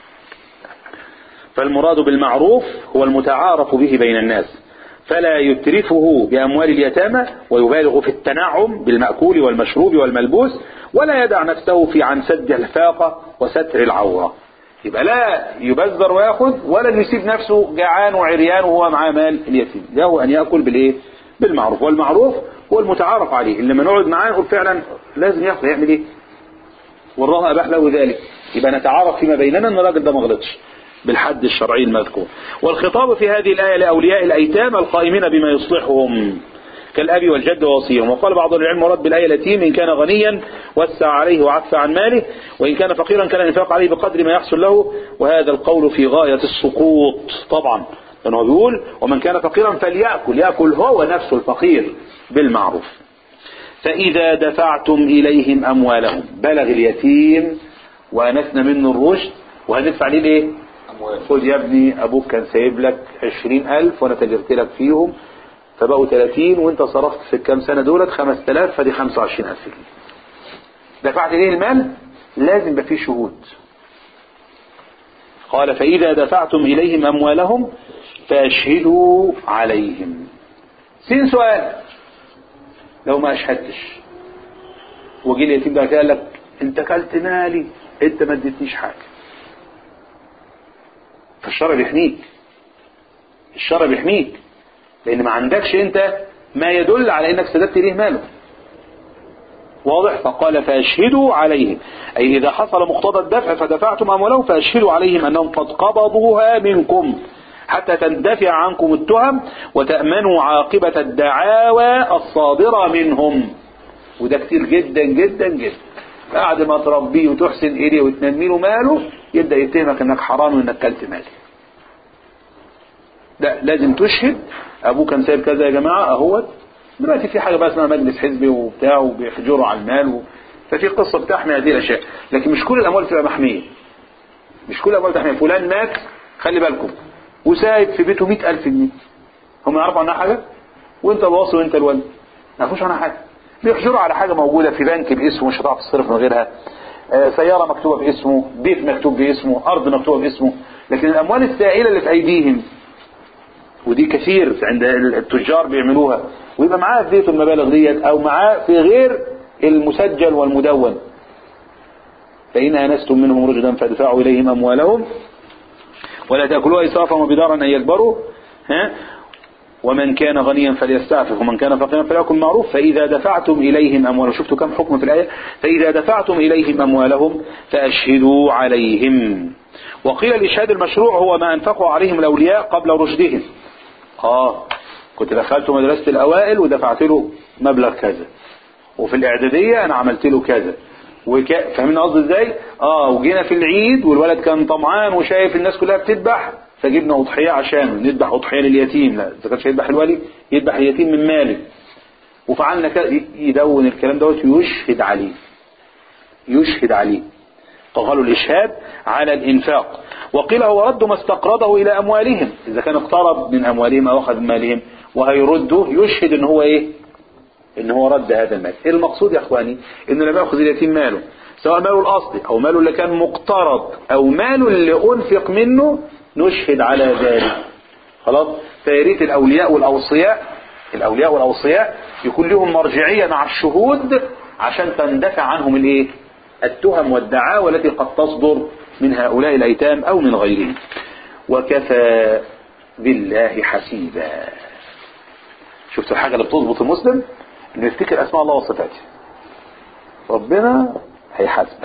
فالمراد بالمعروف هو المتعارف به بين الناس فلا يترفه بأموال اليتامى ويبالغ في التنعم بالمأكول والمشروب والملبوس ولا يدع نفسه في عن سد الفاقة وستر العورة يبقى لا يبذر وياخذ ولا يسيب نفسه جعان وعريان وهو معاه مال اليتيم له أن يأكل بالإيه بالمعروف والمعروف هو المتعارف عليه اللي لما نقعد معاه نقول فعلا لازم ياخذ يعمل ايه والله أباح له ذلك يبقى نتعارف فيما بيننا ان الراجل ده ما غلطش بالحد الشرعي المذكور والخطاب في هذه الآية لأولياء الأيتام القائمين بما يصلحهم كالأب والجد ووصيهم وقال بعض العلم مراد بالآية التي إن كان غنيا وسع عليه وعفى عن ماله وإن كان فقيرا كان الإنفاق عليه بقدر ما يحصل له وهذا القول في غاية السقوط طبعا لأنه هو بيقول ومن كان فقيرا فليأكل يأكل هو نفسه الفقير بالمعروف فإذا دفعتم إليهم أموالهم بلغ اليتيم وأنسنا منه الرشد وهندفع عليه الايه؟ خد يا ابني أبوك كان سايب لك عشرين ألف وأنا تجرت لك فيهم فبقوا 30 وانت صرفت في الكام سنة دولت 5000 فدي 25000 جنيه دفعت اليه المال لازم يبقى فيه شهود قال فإذا دفعتم إليهم أموالهم فأشهدوا عليهم سين سؤال لو ما أشهدتش وجي اليتيم بقى قال لك انت كلت مالي انت ما اديتنيش حاجة فالشرع بيحميك الشرع بيحميك لان ما عندكش انت ما يدل على انك سددت اليه ماله واضح فقال فاشهدوا عليهم اي اذا حصل مقتضى الدفع فدفعتم اموالهم فاشهدوا عليهم انهم قد قبضوها منكم حتى تندفع عنكم التهم وتأمنوا عاقبة الدعاوى الصادرة منهم وده كتير جدا جدا جدا بعد ما تربيه وتحسن إليه وتنمي له ماله يبدأ يتهمك انك حرام وانك كلت مالي لا لازم تشهد ابوه كان سايب كذا يا جماعة اهوت دلوقتي في حاجة بقى اسمها مجلس حزبي وبتاع وبيحجروا على المال و... ففي قصة بتحمي هذه الاشياء لكن مش كل الاموال تبقى محمية مش كل الاموال تحمية فلان مات خلي بالكم وسايب في بيته مئة ألف جنيه هم يعرفوا عنها حاجة وانت الواصل وانت الولد ما يعرفوش عنها حاجة بيحجروا على حاجة موجودة في بنك باسمه مش هتعرف تصرف من غيرها آه سيارة مكتوبة باسمه بيت مكتوب باسمه أرض مكتوبة باسمه لكن الأموال السائلة اللي في أيديهم ودي كثير عند التجار بيعملوها ويبقى معاه في بيته المبالغ ديت أو معاه في غير المسجل والمدون فإن آنستم منهم رشدا فادفعوا إليهم أموالهم ولا تأكلوا إسرافا وبدارا أن يكبروا ها ومن كان غنيا فليستعفف ومن كان فقيرا فليأكل معروف فإذا دفعتم إليهم أموالهم شفتوا كم حكم في الآية فإذا دفعتم إليهم أموالهم فأشهدوا عليهم وقيل الإشهاد المشروع هو ما أنفقوا عليهم الأولياء قبل رشدهم آه كنت دخلت مدرسة الأوائل ودفعت له مبلغ كذا وفي الإعدادية أنا عملت له كذا وك... فاهمين قصدي ازاي اه وجينا في العيد والولد كان طمعان وشايف الناس كلها بتذبح فجبنا اضحيه عشانه نذبح اضحيه لليتيم لا اذا كانش يذبح الولي يذبح اليتيم من ماله وفعلنا كده يدون الكلام دوت ويشهد عليه يشهد عليه قالوا الاشهاد على الانفاق وقيل هو رد ما استقرضه الى اموالهم اذا كان اقترض من اموالهم او اخذ من مالهم وهيرده يشهد ان هو ايه ان هو رد هذا المال ايه المقصود يا اخواني انه لما ياخذ اليتيم ماله سواء ماله الاصلي او ماله اللي كان مقترض او ماله اللي انفق منه نشهد على ذلك خلاص فياريت الاولياء والاوصياء الاولياء والاوصياء يكون لهم مرجعيه مع الشهود عشان تندفع عنهم الايه التهم والدعاوى التي قد تصدر من هؤلاء الايتام او من غيرهم وكفى بالله حسيبا شفتوا الحاجه اللي بتظبط المسلم انه يفتكر اسماء الله وصفاته ربنا هيحاسبك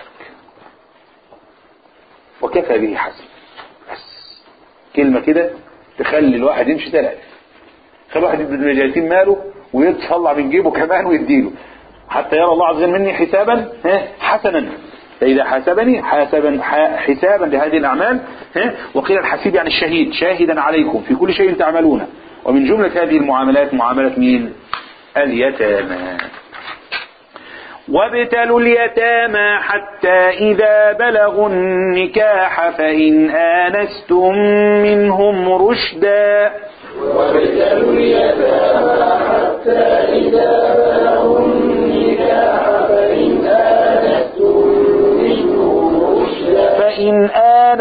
وكفى به حسب بس كلمة كده تخلي الواحد يمشي تلف خلي الواحد يبدأ جايتين ماله ويطلع من جيبه كمان ويديله حتى يرى الله عز وجل مني حسابا حسنا فإذا حاسبني حاسبا حسابا لهذه الأعمال وقيل الحسيب يعني الشهيد شاهدا عليكم في كل شيء تعملونه ومن جملة هذه المعاملات معاملة مين اليتامى وابتلوا اليتامى حتى إذا بلغوا النكاح فإن آنستم منهم رشدا وابتلوا اليتامى حتى إذا بلغوا النكاح فإن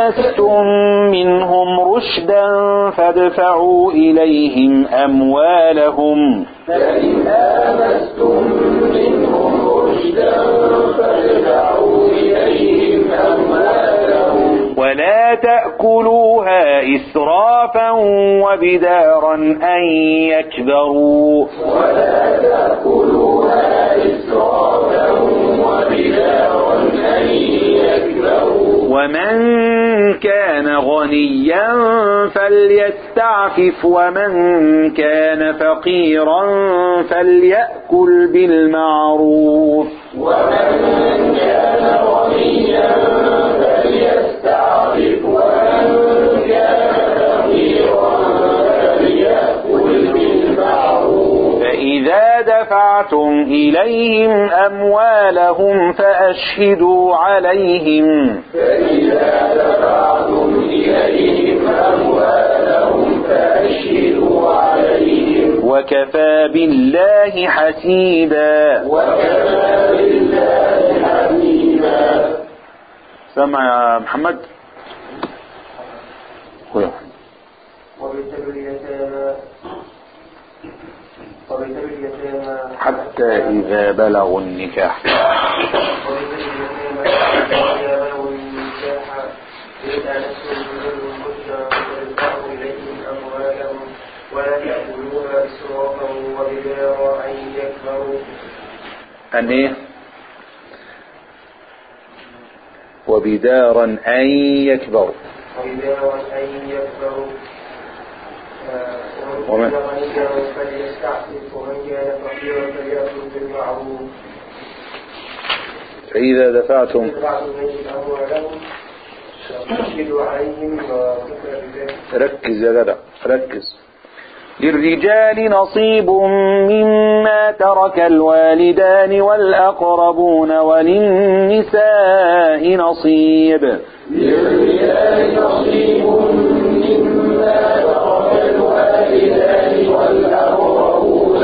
آنستم منهم رشدا فادفعوا إليهم أموالهم فإن آنستم منهم رشدا فادفعوا إليهم أموالهم ولا تأكلوها إسرافا وبدارا أن يكبروا ولا تأكلوها إسرافا وبدارا أن يكبروا ومن كان غنيا فليستعفف ومن كان فقيرا فليأكل بالمعروف ومن كان غنيا فليستعفف ومن كان فقيرا فليأكل بالمعروف فإذا دفعتم إليهم أموالهم فأشهدوا عليهم فإذا دفعتم إليهم أموالهم فأشهدوا عليهم وكفى بالله حسيبا وكفى بالله حسيبا سمع يا محمد خويا. وبالتبع اليتامى وبالتبع اليتامى حتى إذا بلغوا النكاح وبالتبع اليتامى إذا بلغوا النكاح إذا نسوا منهم رشدا فادفعوا إليهم أموالهم ولا تأكلوها إسرافا وبدارا أن يكبروا أن إيه وبدارا أن يكبروا وبدارا أن يكبروا آه، ومن- ومن كان غنيا فليستعفف ومن كان فقيرا فليأكل بالمعروف فإذا دفعتم بعض الناس أموالهم فأشهدوا عليهم وكفى بذلك ركز يا جدع ركز للرجال نصيب مما ترك الوالدان والأقربون وللنساء نصيب للرجال نصيب مما ترك الوالدان والأقربون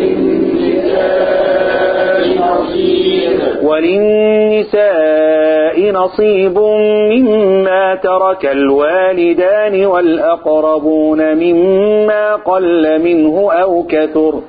وللنساء نصيب وللنساء نصيب مما ترك الوالدان والأقربون مما قل منه أو كثر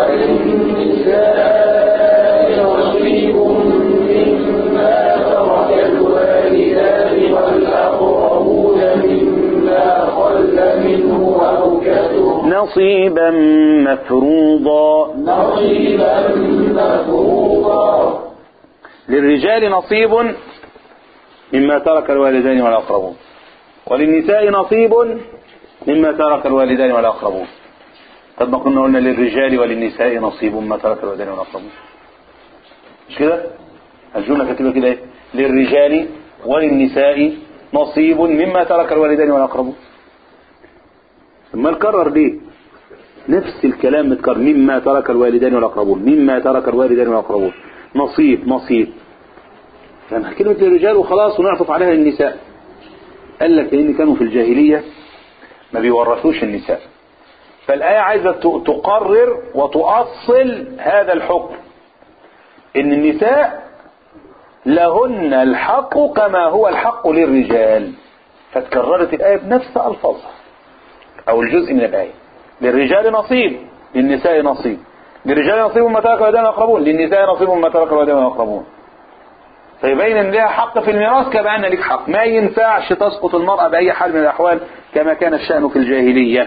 وللنساء نصيب مما ترك الوالدان والأقربون مما قل منه أو كثر نصيبا مفروضا نصيبا مفروضا للرجال نصيب مما ترك الوالدان والأقربون وللنساء نصيب مما ترك الوالدان والأقربون طب ما كنا قلنا للرجال وللنساء نصيب مما ترك الوالدان والأقربون مش كده الجملة كاتبة كده ايه للرجال وللنساء نصيب مما ترك الوالدان والأقربون ثم نكرر ليه نفس الكلام متكرر مما ترك الوالدان والأقربون مما ترك الوالدان والأقربون نصيب نصيب يعني كلمة للرجال وخلاص ونعطف عليها النساء قال لك لأن كانوا في الجاهلية ما بيورثوش النساء فالآية عايزة ت- تقرر وتؤصل هذا الحكم إن النساء لهن الحق كما هو الحق للرجال فتكررت الآية بنفس ألفاظها أو الجزء من الآية للرجال نصيب للنساء نصيب للرجال نصيب مما ترك الوالدان والأقربون للنساء نصيب مما ترك الوالدان والأقربون فيبين ان لها حق في الميراث كما ان لك حق ما ينفعش تسقط المرأة بأي حال من الأحوال كما كان الشأن في الجاهلية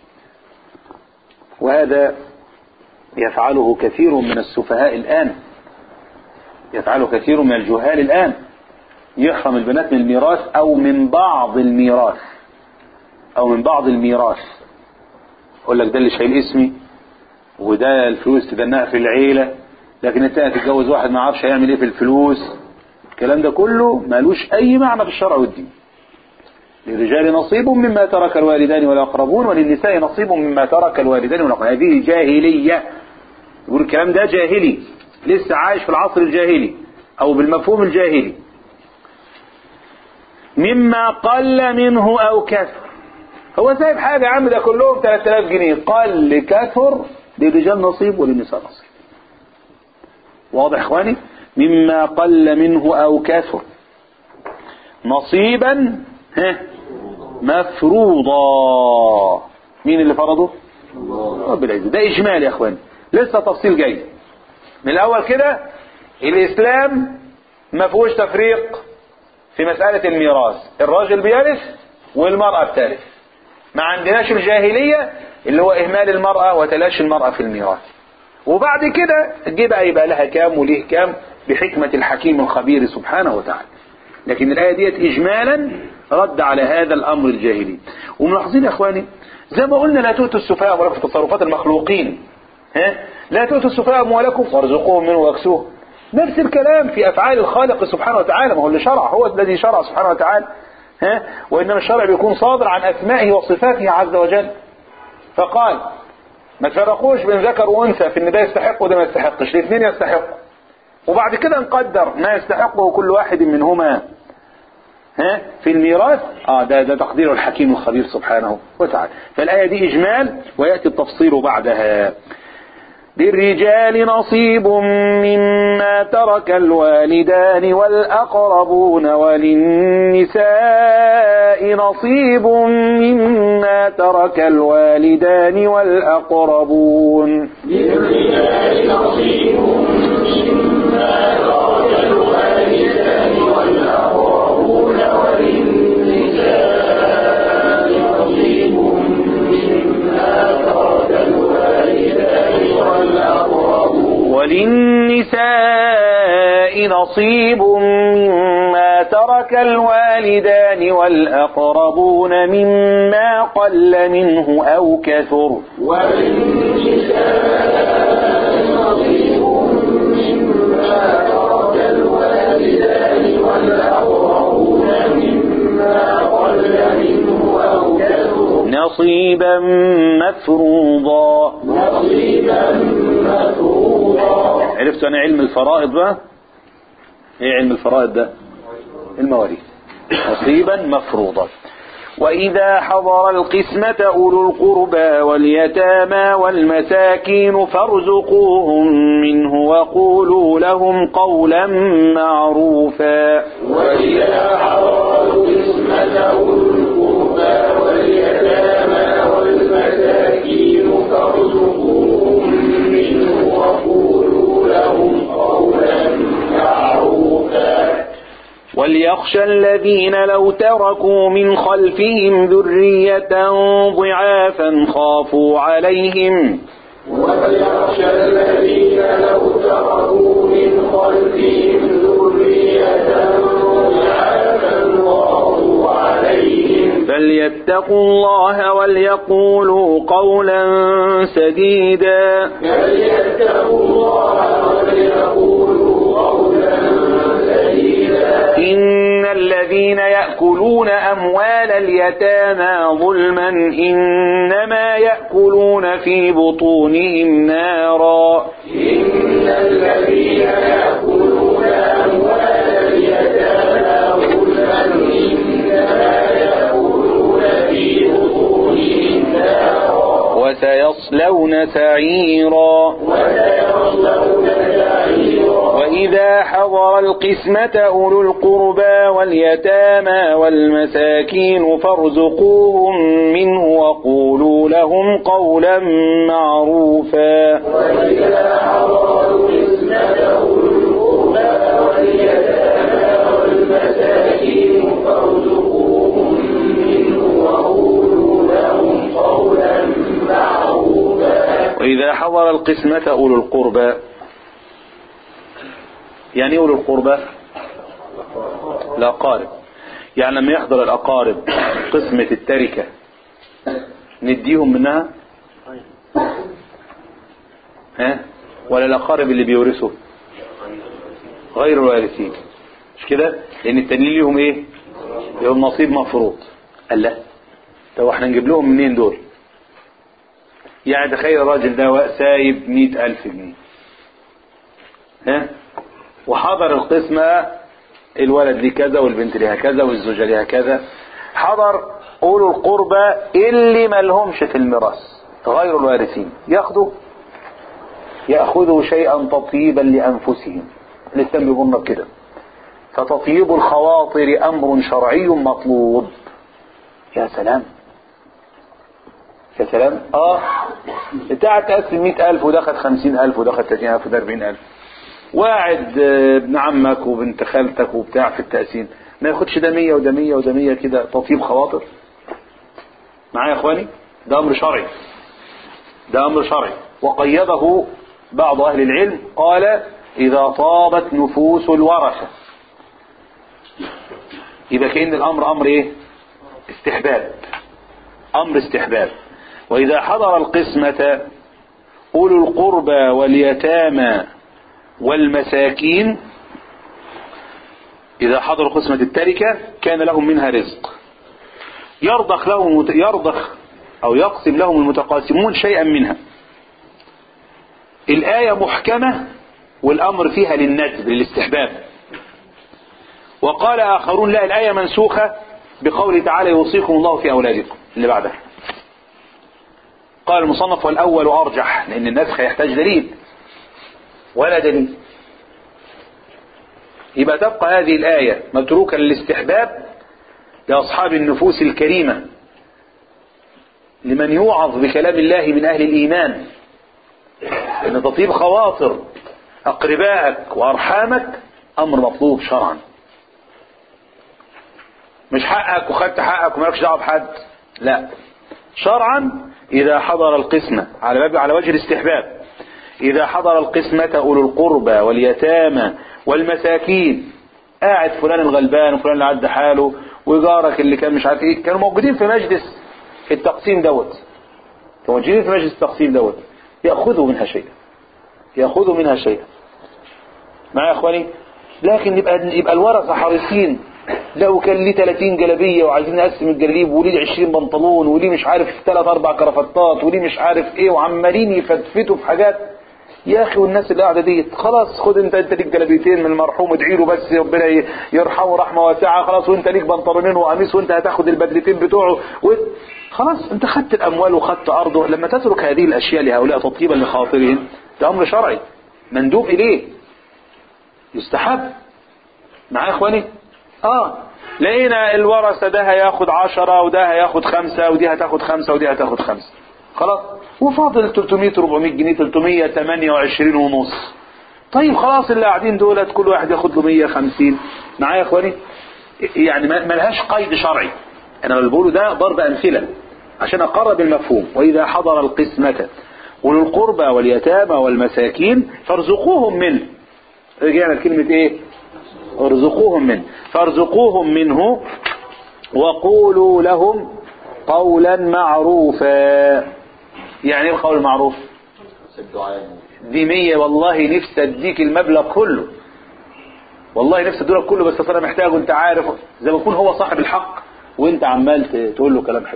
وهذا يفعله كثير من السفهاء الآن يفعله كثير من الجهال الآن يحرم البنات من الميراث أو من بعض الميراث أو من بعض الميراث يقول لك ده اللي شايل اسمي وده الفلوس تدنها في العيلة لكن انت هتتجوز واحد ما عارفش هيعمل ايه في الفلوس الكلام ده كله مالوش اي معنى في الشرع والدين للرجال نصيب مما ترك الوالدان والاقربون وللنساء نصيب مما ترك الوالدان والاقربون هذه جاهلية يقول الكلام ده جاهلي لسه عايش في العصر الجاهلي او بالمفهوم الجاهلي مما قل منه او كثر هو سايب حاجة يا عم ده كلهم 3000 جنيه قل كثر للرجال نصيب وللنساء نصيب واضح اخواني مما قل منه او كثر نصيبا ها مفروضة مين اللي فرضه رب العزة ده إجمال يا أخوان لسه تفصيل جاي من الأول كده الإسلام ما فيهوش تفريق في مسألة الميراث الراجل بيرث والمرأة بترث ما عندناش الجاهلية اللي هو إهمال المرأة وتلاشي المرأة في الميراث وبعد كده جه بقى يبقى لها كام وليه كام بحكمة الحكيم الخبير سبحانه وتعالى لكن الآية ديت إجمالا رد على هذا الأمر الجاهلي وملاحظين يا إخواني زي ما قلنا لا تؤتوا السفهاء أموالكم في تصرفات المخلوقين ها لا تؤتوا السفهاء أموالكم وارزقوهم منه واكسوهم نفس الكلام في أفعال الخالق سبحانه وتعالى ما هو اللي شرع هو الذي شرع سبحانه وتعالى ها وإنما الشرع بيكون صادر عن أسمائه وصفاته عز وجل فقال ما تفرقوش بين ذكر وانثى في ان ده يستحق وده ما يستحقش الاثنين يستحقوا وبعد كده نقدر ما يستحقه كل واحد منهما ها في الميراث اه ده ده تقدير الحكيم الخبير سبحانه وتعالى فالايه دي اجمال وياتي التفصيل بعدها للرجال نصيب مما ترك الوالدان والأقربون وللنساء نصيب مما ترك الوالدان والأقربون للرجال نصيب مما ترك الوالدان والأقربون وللنساء نصيب مما ترك الوالدان والأقربون وللنساء نصيب مما ترك الوالدان والأقربون مما قل منه أو كثر وللنساء نصيب مما ترك الوالدان والأقربون مما قل منه أو كثر نصيبا مفروضا نصيبا مفروضا عرفتوا انا علم الفرائض بقى ايه علم الفرائض ده المواريث نصيبا مفروضا وإذا حضر القسمة أولو القربى واليتامى والمساكين فارزقوهم منه وقولوا لهم قولا معروفا وإذا حضر القسمة أولو القربى واليتامى والمساكين فارزقوهم منه وقولوا لهم قولا معروفا وليخشى الذين لو تركوا من خلفهم ذرية ضعافا خافوا عليهم وليخشى الذين لو تركوا من خلفهم ذرية ضعافا خافوا عليهم فليتقوا الله وليقولوا قولا سديدا فليتقوا الله وليقولوا قولا سديدا إن الذين يأكلون أموال اليتامى ظلما إنما يأكلون في بطونهم نارا إن الذين يأكلون أموال اليتامى ظلما إنما يأكلون في بطونهم نارا وسيصلون سعيرا وسيصلون سعيرا وإذا حضر القسمة أولو القربى واليتامى والمساكين فارزقوهم منه وقولوا لهم قولا معروفا وإذا حضروا القسمة أولو القربى واليتامى والمساكين فارزقوهم منه وقولوا لهم قولا معروفا وإذا حضر القسمة أولو القربى يعني إيه أولو القربى الأقارب يعني لما يحضر الأقارب قسمة التركة نديهم منها ها ولا الأقارب اللي بيورثوا غير الوارثين مش كده لأن التانيين ليهم إيه ليهم نصيب مفروض قال لا طب احنا نجيب لهم منين دول يعني تخيل الراجل ده سايب مئة ألف جنيه ها وحضر القسمة الولد ليه كذا والبنت ليها كذا والزوجة ليها كذا حضر أولو القربى اللي ما لهمش في الميراث غير الوارثين ياخدوا يأخذوا شيئا تطيبا لأنفسهم الإسلام بيقولنا كده فتطيب الخواطر أمر شرعي مطلوب يا سلام يا سلام اه انت قاعد تقسم 100000 وده خد 50000 وده خد 30000 وده 40000 وقاعد آه، ابن عمك وبنت خالتك وبتاع في التقسيم ما ياخدش ده 100 وده 100 وده 100 كده تطيب خواطر معايا يا اخواني ده امر شرعي ده امر شرعي وقيده بعض اهل العلم قال اذا طابت نفوس الورثه يبقى كأن الامر امر ايه استحباب امر استحباب واذا حضر القسمة اولو القربى واليتامى والمساكين اذا حضروا قسمة التركة كان لهم منها رزق يرضخ لهم يرضخ او يقسم لهم المتقاسمون شيئا منها الآية محكمة والأمر فيها للندب للاستحباب وقال آخرون لا الآية منسوخة بقوله تعالى يوصيكم الله في أولادكم اللي بعدها قال المصنف والأول أرجح لأن النسخ يحتاج دليل ولا دليل يبقى تبقى هذه الآية متروكة للاستحباب لأصحاب النفوس الكريمة لمن يوعظ بكلام الله من أهل الإيمان ان تطيب خواطر اقربائك وارحامك امر مطلوب شرعا مش حقك وخدت حقك ومالكش دعوه بحد لا شرعا اذا حضر القسمه على باب على وجه الاستحباب اذا حضر القسمه اولو القربى واليتامى والمساكين قاعد فلان الغلبان وفلان اللي عدى حاله وجارك اللي كان مش عارف ايه كانوا موجودين في مجلس التقسيم دوت كانوا موجودين في مجلس التقسيم دوت يأخذوا منها شيئا يأخذوا منها شيئا معايا يا اخواني لكن يبقى يبقى الورثه حريصين لو كان ليه 30 جلابيه وعايزين نقسم الجلاليب وليه 20 بنطلون وليه مش عارف ثلاث اربع كرافتات وليه مش عارف ايه وعمالين يفتفتوا في حاجات يا اخي والناس اللي قاعده ديت خلاص خد انت انت ليك جلابيتين من المرحوم ادعي له بس ربنا ي- يرحمه رحمه واسعه خلاص وانت ليك بنطلونين وقميص وانت هتاخد البدلتين بتوعه و... خلاص انت خدت الاموال وخدت ارضه لما تترك هذه الاشياء لهؤلاء تطيبا لخاطرهم ده امر شرعي مندوب اليه يستحب معايا يا اخواني اه لقينا الورثه ده هياخد عشرة وده هياخد خمسة ودي هتاخد خمسة ودي هتاخد خمسة خلاص وفاضل 300 400 جنيه 328 ونص طيب خلاص اللي قاعدين دولت كل واحد ياخد له 150 معايا يا اخواني يعني ما ما لهاش قيد شرعي انا اللي بقوله ده ضرب امثله عشان اقرب المفهوم واذا حضر القسمه اولو القربى واليتامى والمساكين فارزقوهم منه رجعنا لكلمه ايه ارزقوهم منه فارزقوهم منه وقولوا لهم قولا معروفا يعني ايه القول المعروف دي مية والله نفسي اديك المبلغ كله والله نفسي ادولك كله بس انا محتاجه انت عارف زي ما يكون هو صاحب الحق وانت عمال ت- تقول له كلام حلو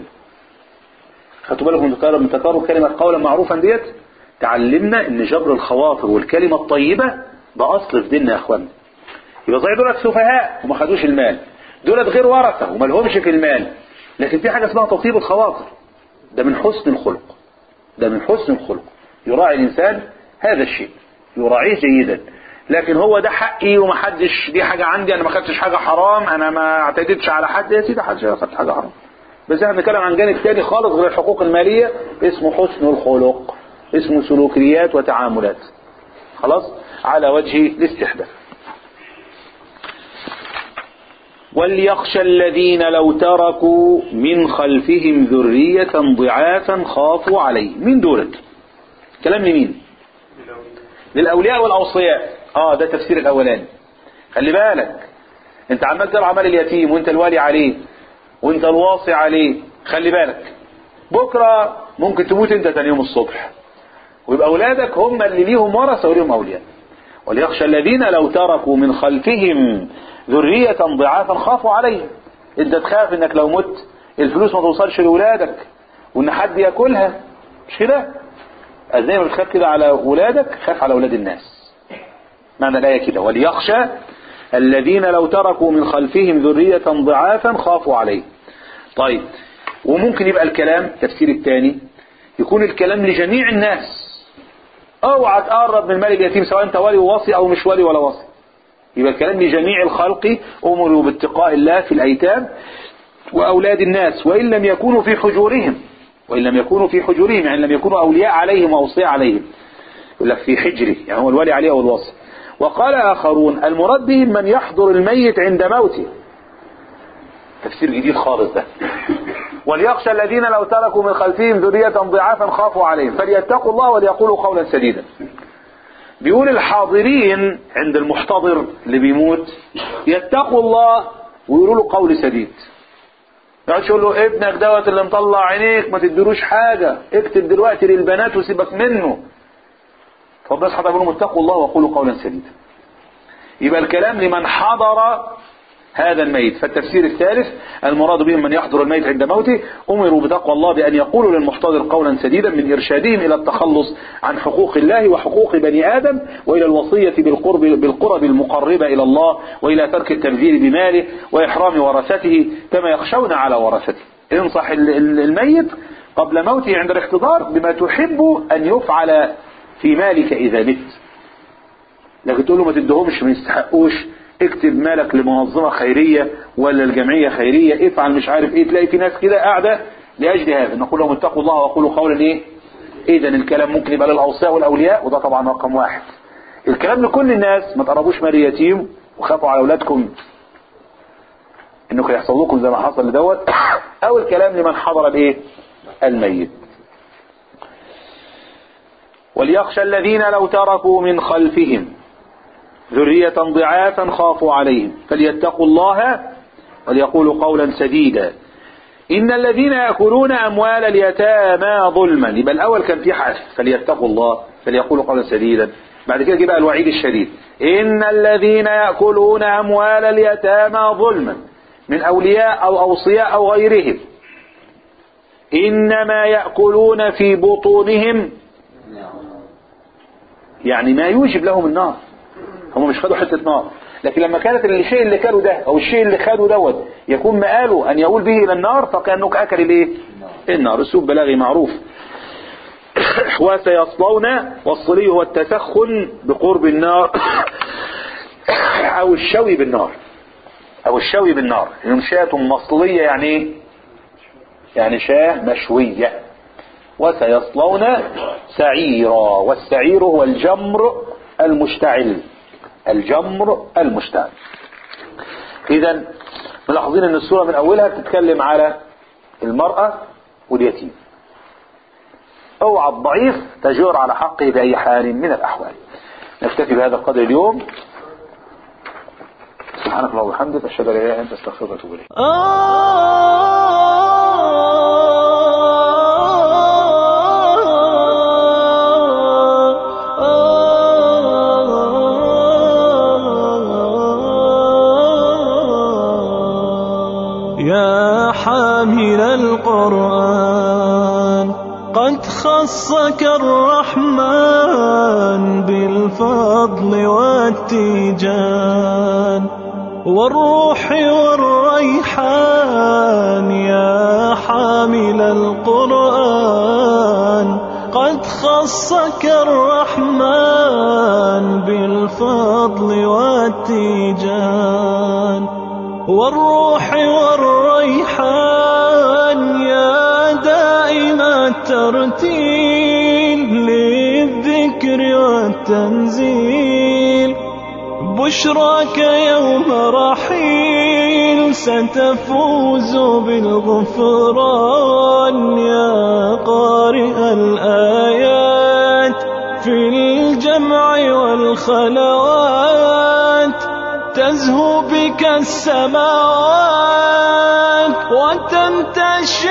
خدتوا بالكم من تكرر من تكرر كلمه قولا معروفا ديت تعلمنا ان جبر الخواطر والكلمه الطيبه ده اصل في ديننا يا اخوانا يبقى صحيح دولت سفهاء وما خدوش المال دولت غير ورثه وما لهمش في المال لكن في حاجه اسمها تطيب الخواطر ده من حسن الخلق ده من حسن الخلق يراعي الانسان هذا الشيء يراعيه جيدا لكن هو ده حقي ومحدش دي حاجه عندي انا ما خدتش حاجه حرام انا ما اعتدتش على حد يا سيدي حد خد حاجه حرام بس احنا بنتكلم عن جانب تاني خالص غير الحقوق الماليه اسمه حسن الخلق اسمه سلوكيات وتعاملات خلاص على وجه الاستحباب وليخشى الذين لو تركوا من خلفهم ذرية ضعافا خافوا عليه من دولت كلام لمين للأولياء والأوصياء اه ده تفسير الأولاني خلي بالك انت عمال تلعب عمال اليتيم وانت الوالي عليه وانت الواصي عليه خلي بالك بكرة ممكن تموت انت تاني يوم الصبح ويبقى اولادك هم اللي ليهم ورثة وليهم اولياء وليخشى الذين لو تركوا من خلفهم ذرية ضعافا خافوا عليهم انت تخاف انك لو مت الفلوس ما توصلش لاولادك وان حد ياكلها مش كده زي ما بتخاف كده على ولادك خاف على اولاد الناس معنى الايه كده وليخشى الذين لو تركوا من خلفهم ذرية ضعافا خافوا عليه طيب وممكن يبقى الكلام تفسير الثاني يكون الكلام لجميع الناس اوعى تقرب من مال اليتيم سواء انت ولي ووصي او مش ولي ولا وصي يبقى الكلام لجميع الخلق امروا باتقاء الله في الايتام وأولاد الناس وإن لم يكونوا في حجورهم وإن لم يكونوا في حجورهم يعني لم يكونوا أولياء عليهم وأوصياء عليهم يقول لك في حجره يعني هو الولي عليه أو الوصي وقال آخرون المراد بهم من يحضر الميت عند موته تفسير جديد خالص ده وليخشى الذين لو تركوا من خلفهم ذرية ضعافا خافوا عليهم فليتقوا الله وليقولوا قولا سديدا بيقول الحاضرين عند المحتضر اللي بيموت يتقوا الله ويقولوا له قول سديد يقعد يقول له ابنك دوت اللي مطلع عينيك ما تديلوش حاجة اكتب دلوقتي للبنات وسيبك منه فربنا سبحانه وتعالى بيقول اتقوا الله وقولوا قولا سديدا يبقى الكلام لمن حضر هذا الميت فالتفسير الثالث المراد بهم من يحضر الميت عند موته أمروا بتقوى الله بأن يقولوا للمحتضر قولا سديدا من إرشادهم إلى التخلص عن حقوق الله وحقوق بني آدم وإلى الوصية بالقرب بالقرب المقربة إلى الله وإلى ترك التبذير بماله وإحرام ورثته كما يخشون على ورثته انصح الميت قبل موته عند الاحتضار بما تحب أن يفعل في مالك إذا مت لكن تقول له ما تدهمش ما يستحقوش اكتب مالك لمنظمة خيرية ولا الجمعية خيرية افعل مش عارف ايه تلاقي في ناس كده قاعدة لأجل هذا نقول لهم اتقوا الله وقولوا قولا ايه اذا الكلام ممكن يبقى للأوصياء والأولياء وده طبعا رقم واحد الكلام لكل الناس ما تقربوش مال يتيم وخافوا على أولادكم انكم يحصل لكم زي ما حصل لدوت او الكلام لمن حضر الايه الميت وليخشى الذين لو تركوا من خلفهم ذرية ضعافا خافوا عليهم فليتقوا الله وليقولوا قولا سديدا إن الذين يأكلون أموال اليتامى ظلما يبقى الأول كان في حث فليتقوا الله فليقولوا قولا سديدا بعد كده جه بقى الوعيد الشديد إن الذين يأكلون أموال اليتامى ظلما من أولياء أو أوصياء أو غيرهم إنما يأكلون في بطونهم يعني ما يوجب لهم النار هم مش خدوا حتة نار لكن لما كانت الشيء اللي كانوا ده او الشيء اللي خدوا دوت يكون مآله ان يقول به الى النار فكأنك اكل الايه النار اسلوب بلاغي معروف وسيصلون والصلي هو التسخن بقرب النار او الشوي بالنار او الشوي بالنار يعني شاة مصلية يعني ايه يعني شاه مشوية وسيصلون سعيرا والسعير هو الجمر المشتعل الجمر المشتعل اذا ملاحظين ان السورة من اولها بتتكلم على المرأة واليتيم اوعى الضعيف تجور على حقه باي حال من الاحوال نكتفي بهذا القدر اليوم سبحانك اللهم وبحمدك اشهد ان لا اله الا انت استغفرك واتوب اليك يا حامل القرآن قد خصك الرحمن بالفضل والتيجان والروح والريحان يا حامل القرآن قد خصك الرحمن بالفضل والتيجان والروح والريحان يا دائم الترتيل للذكر والتنزيل بشراك يوم رحيل ستفوز بالغفران يا قارئ الآيات في الجمع والخلوات تزهو بك السماوات وتنتشي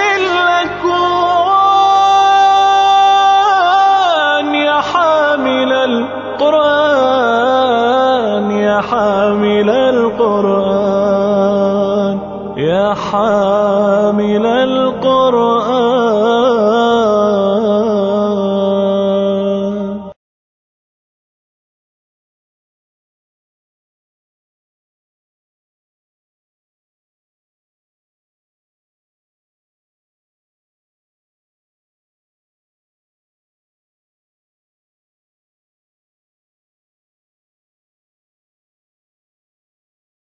الأكوان يا حامل القرآن يا حامل القرآن يا حامل القرآن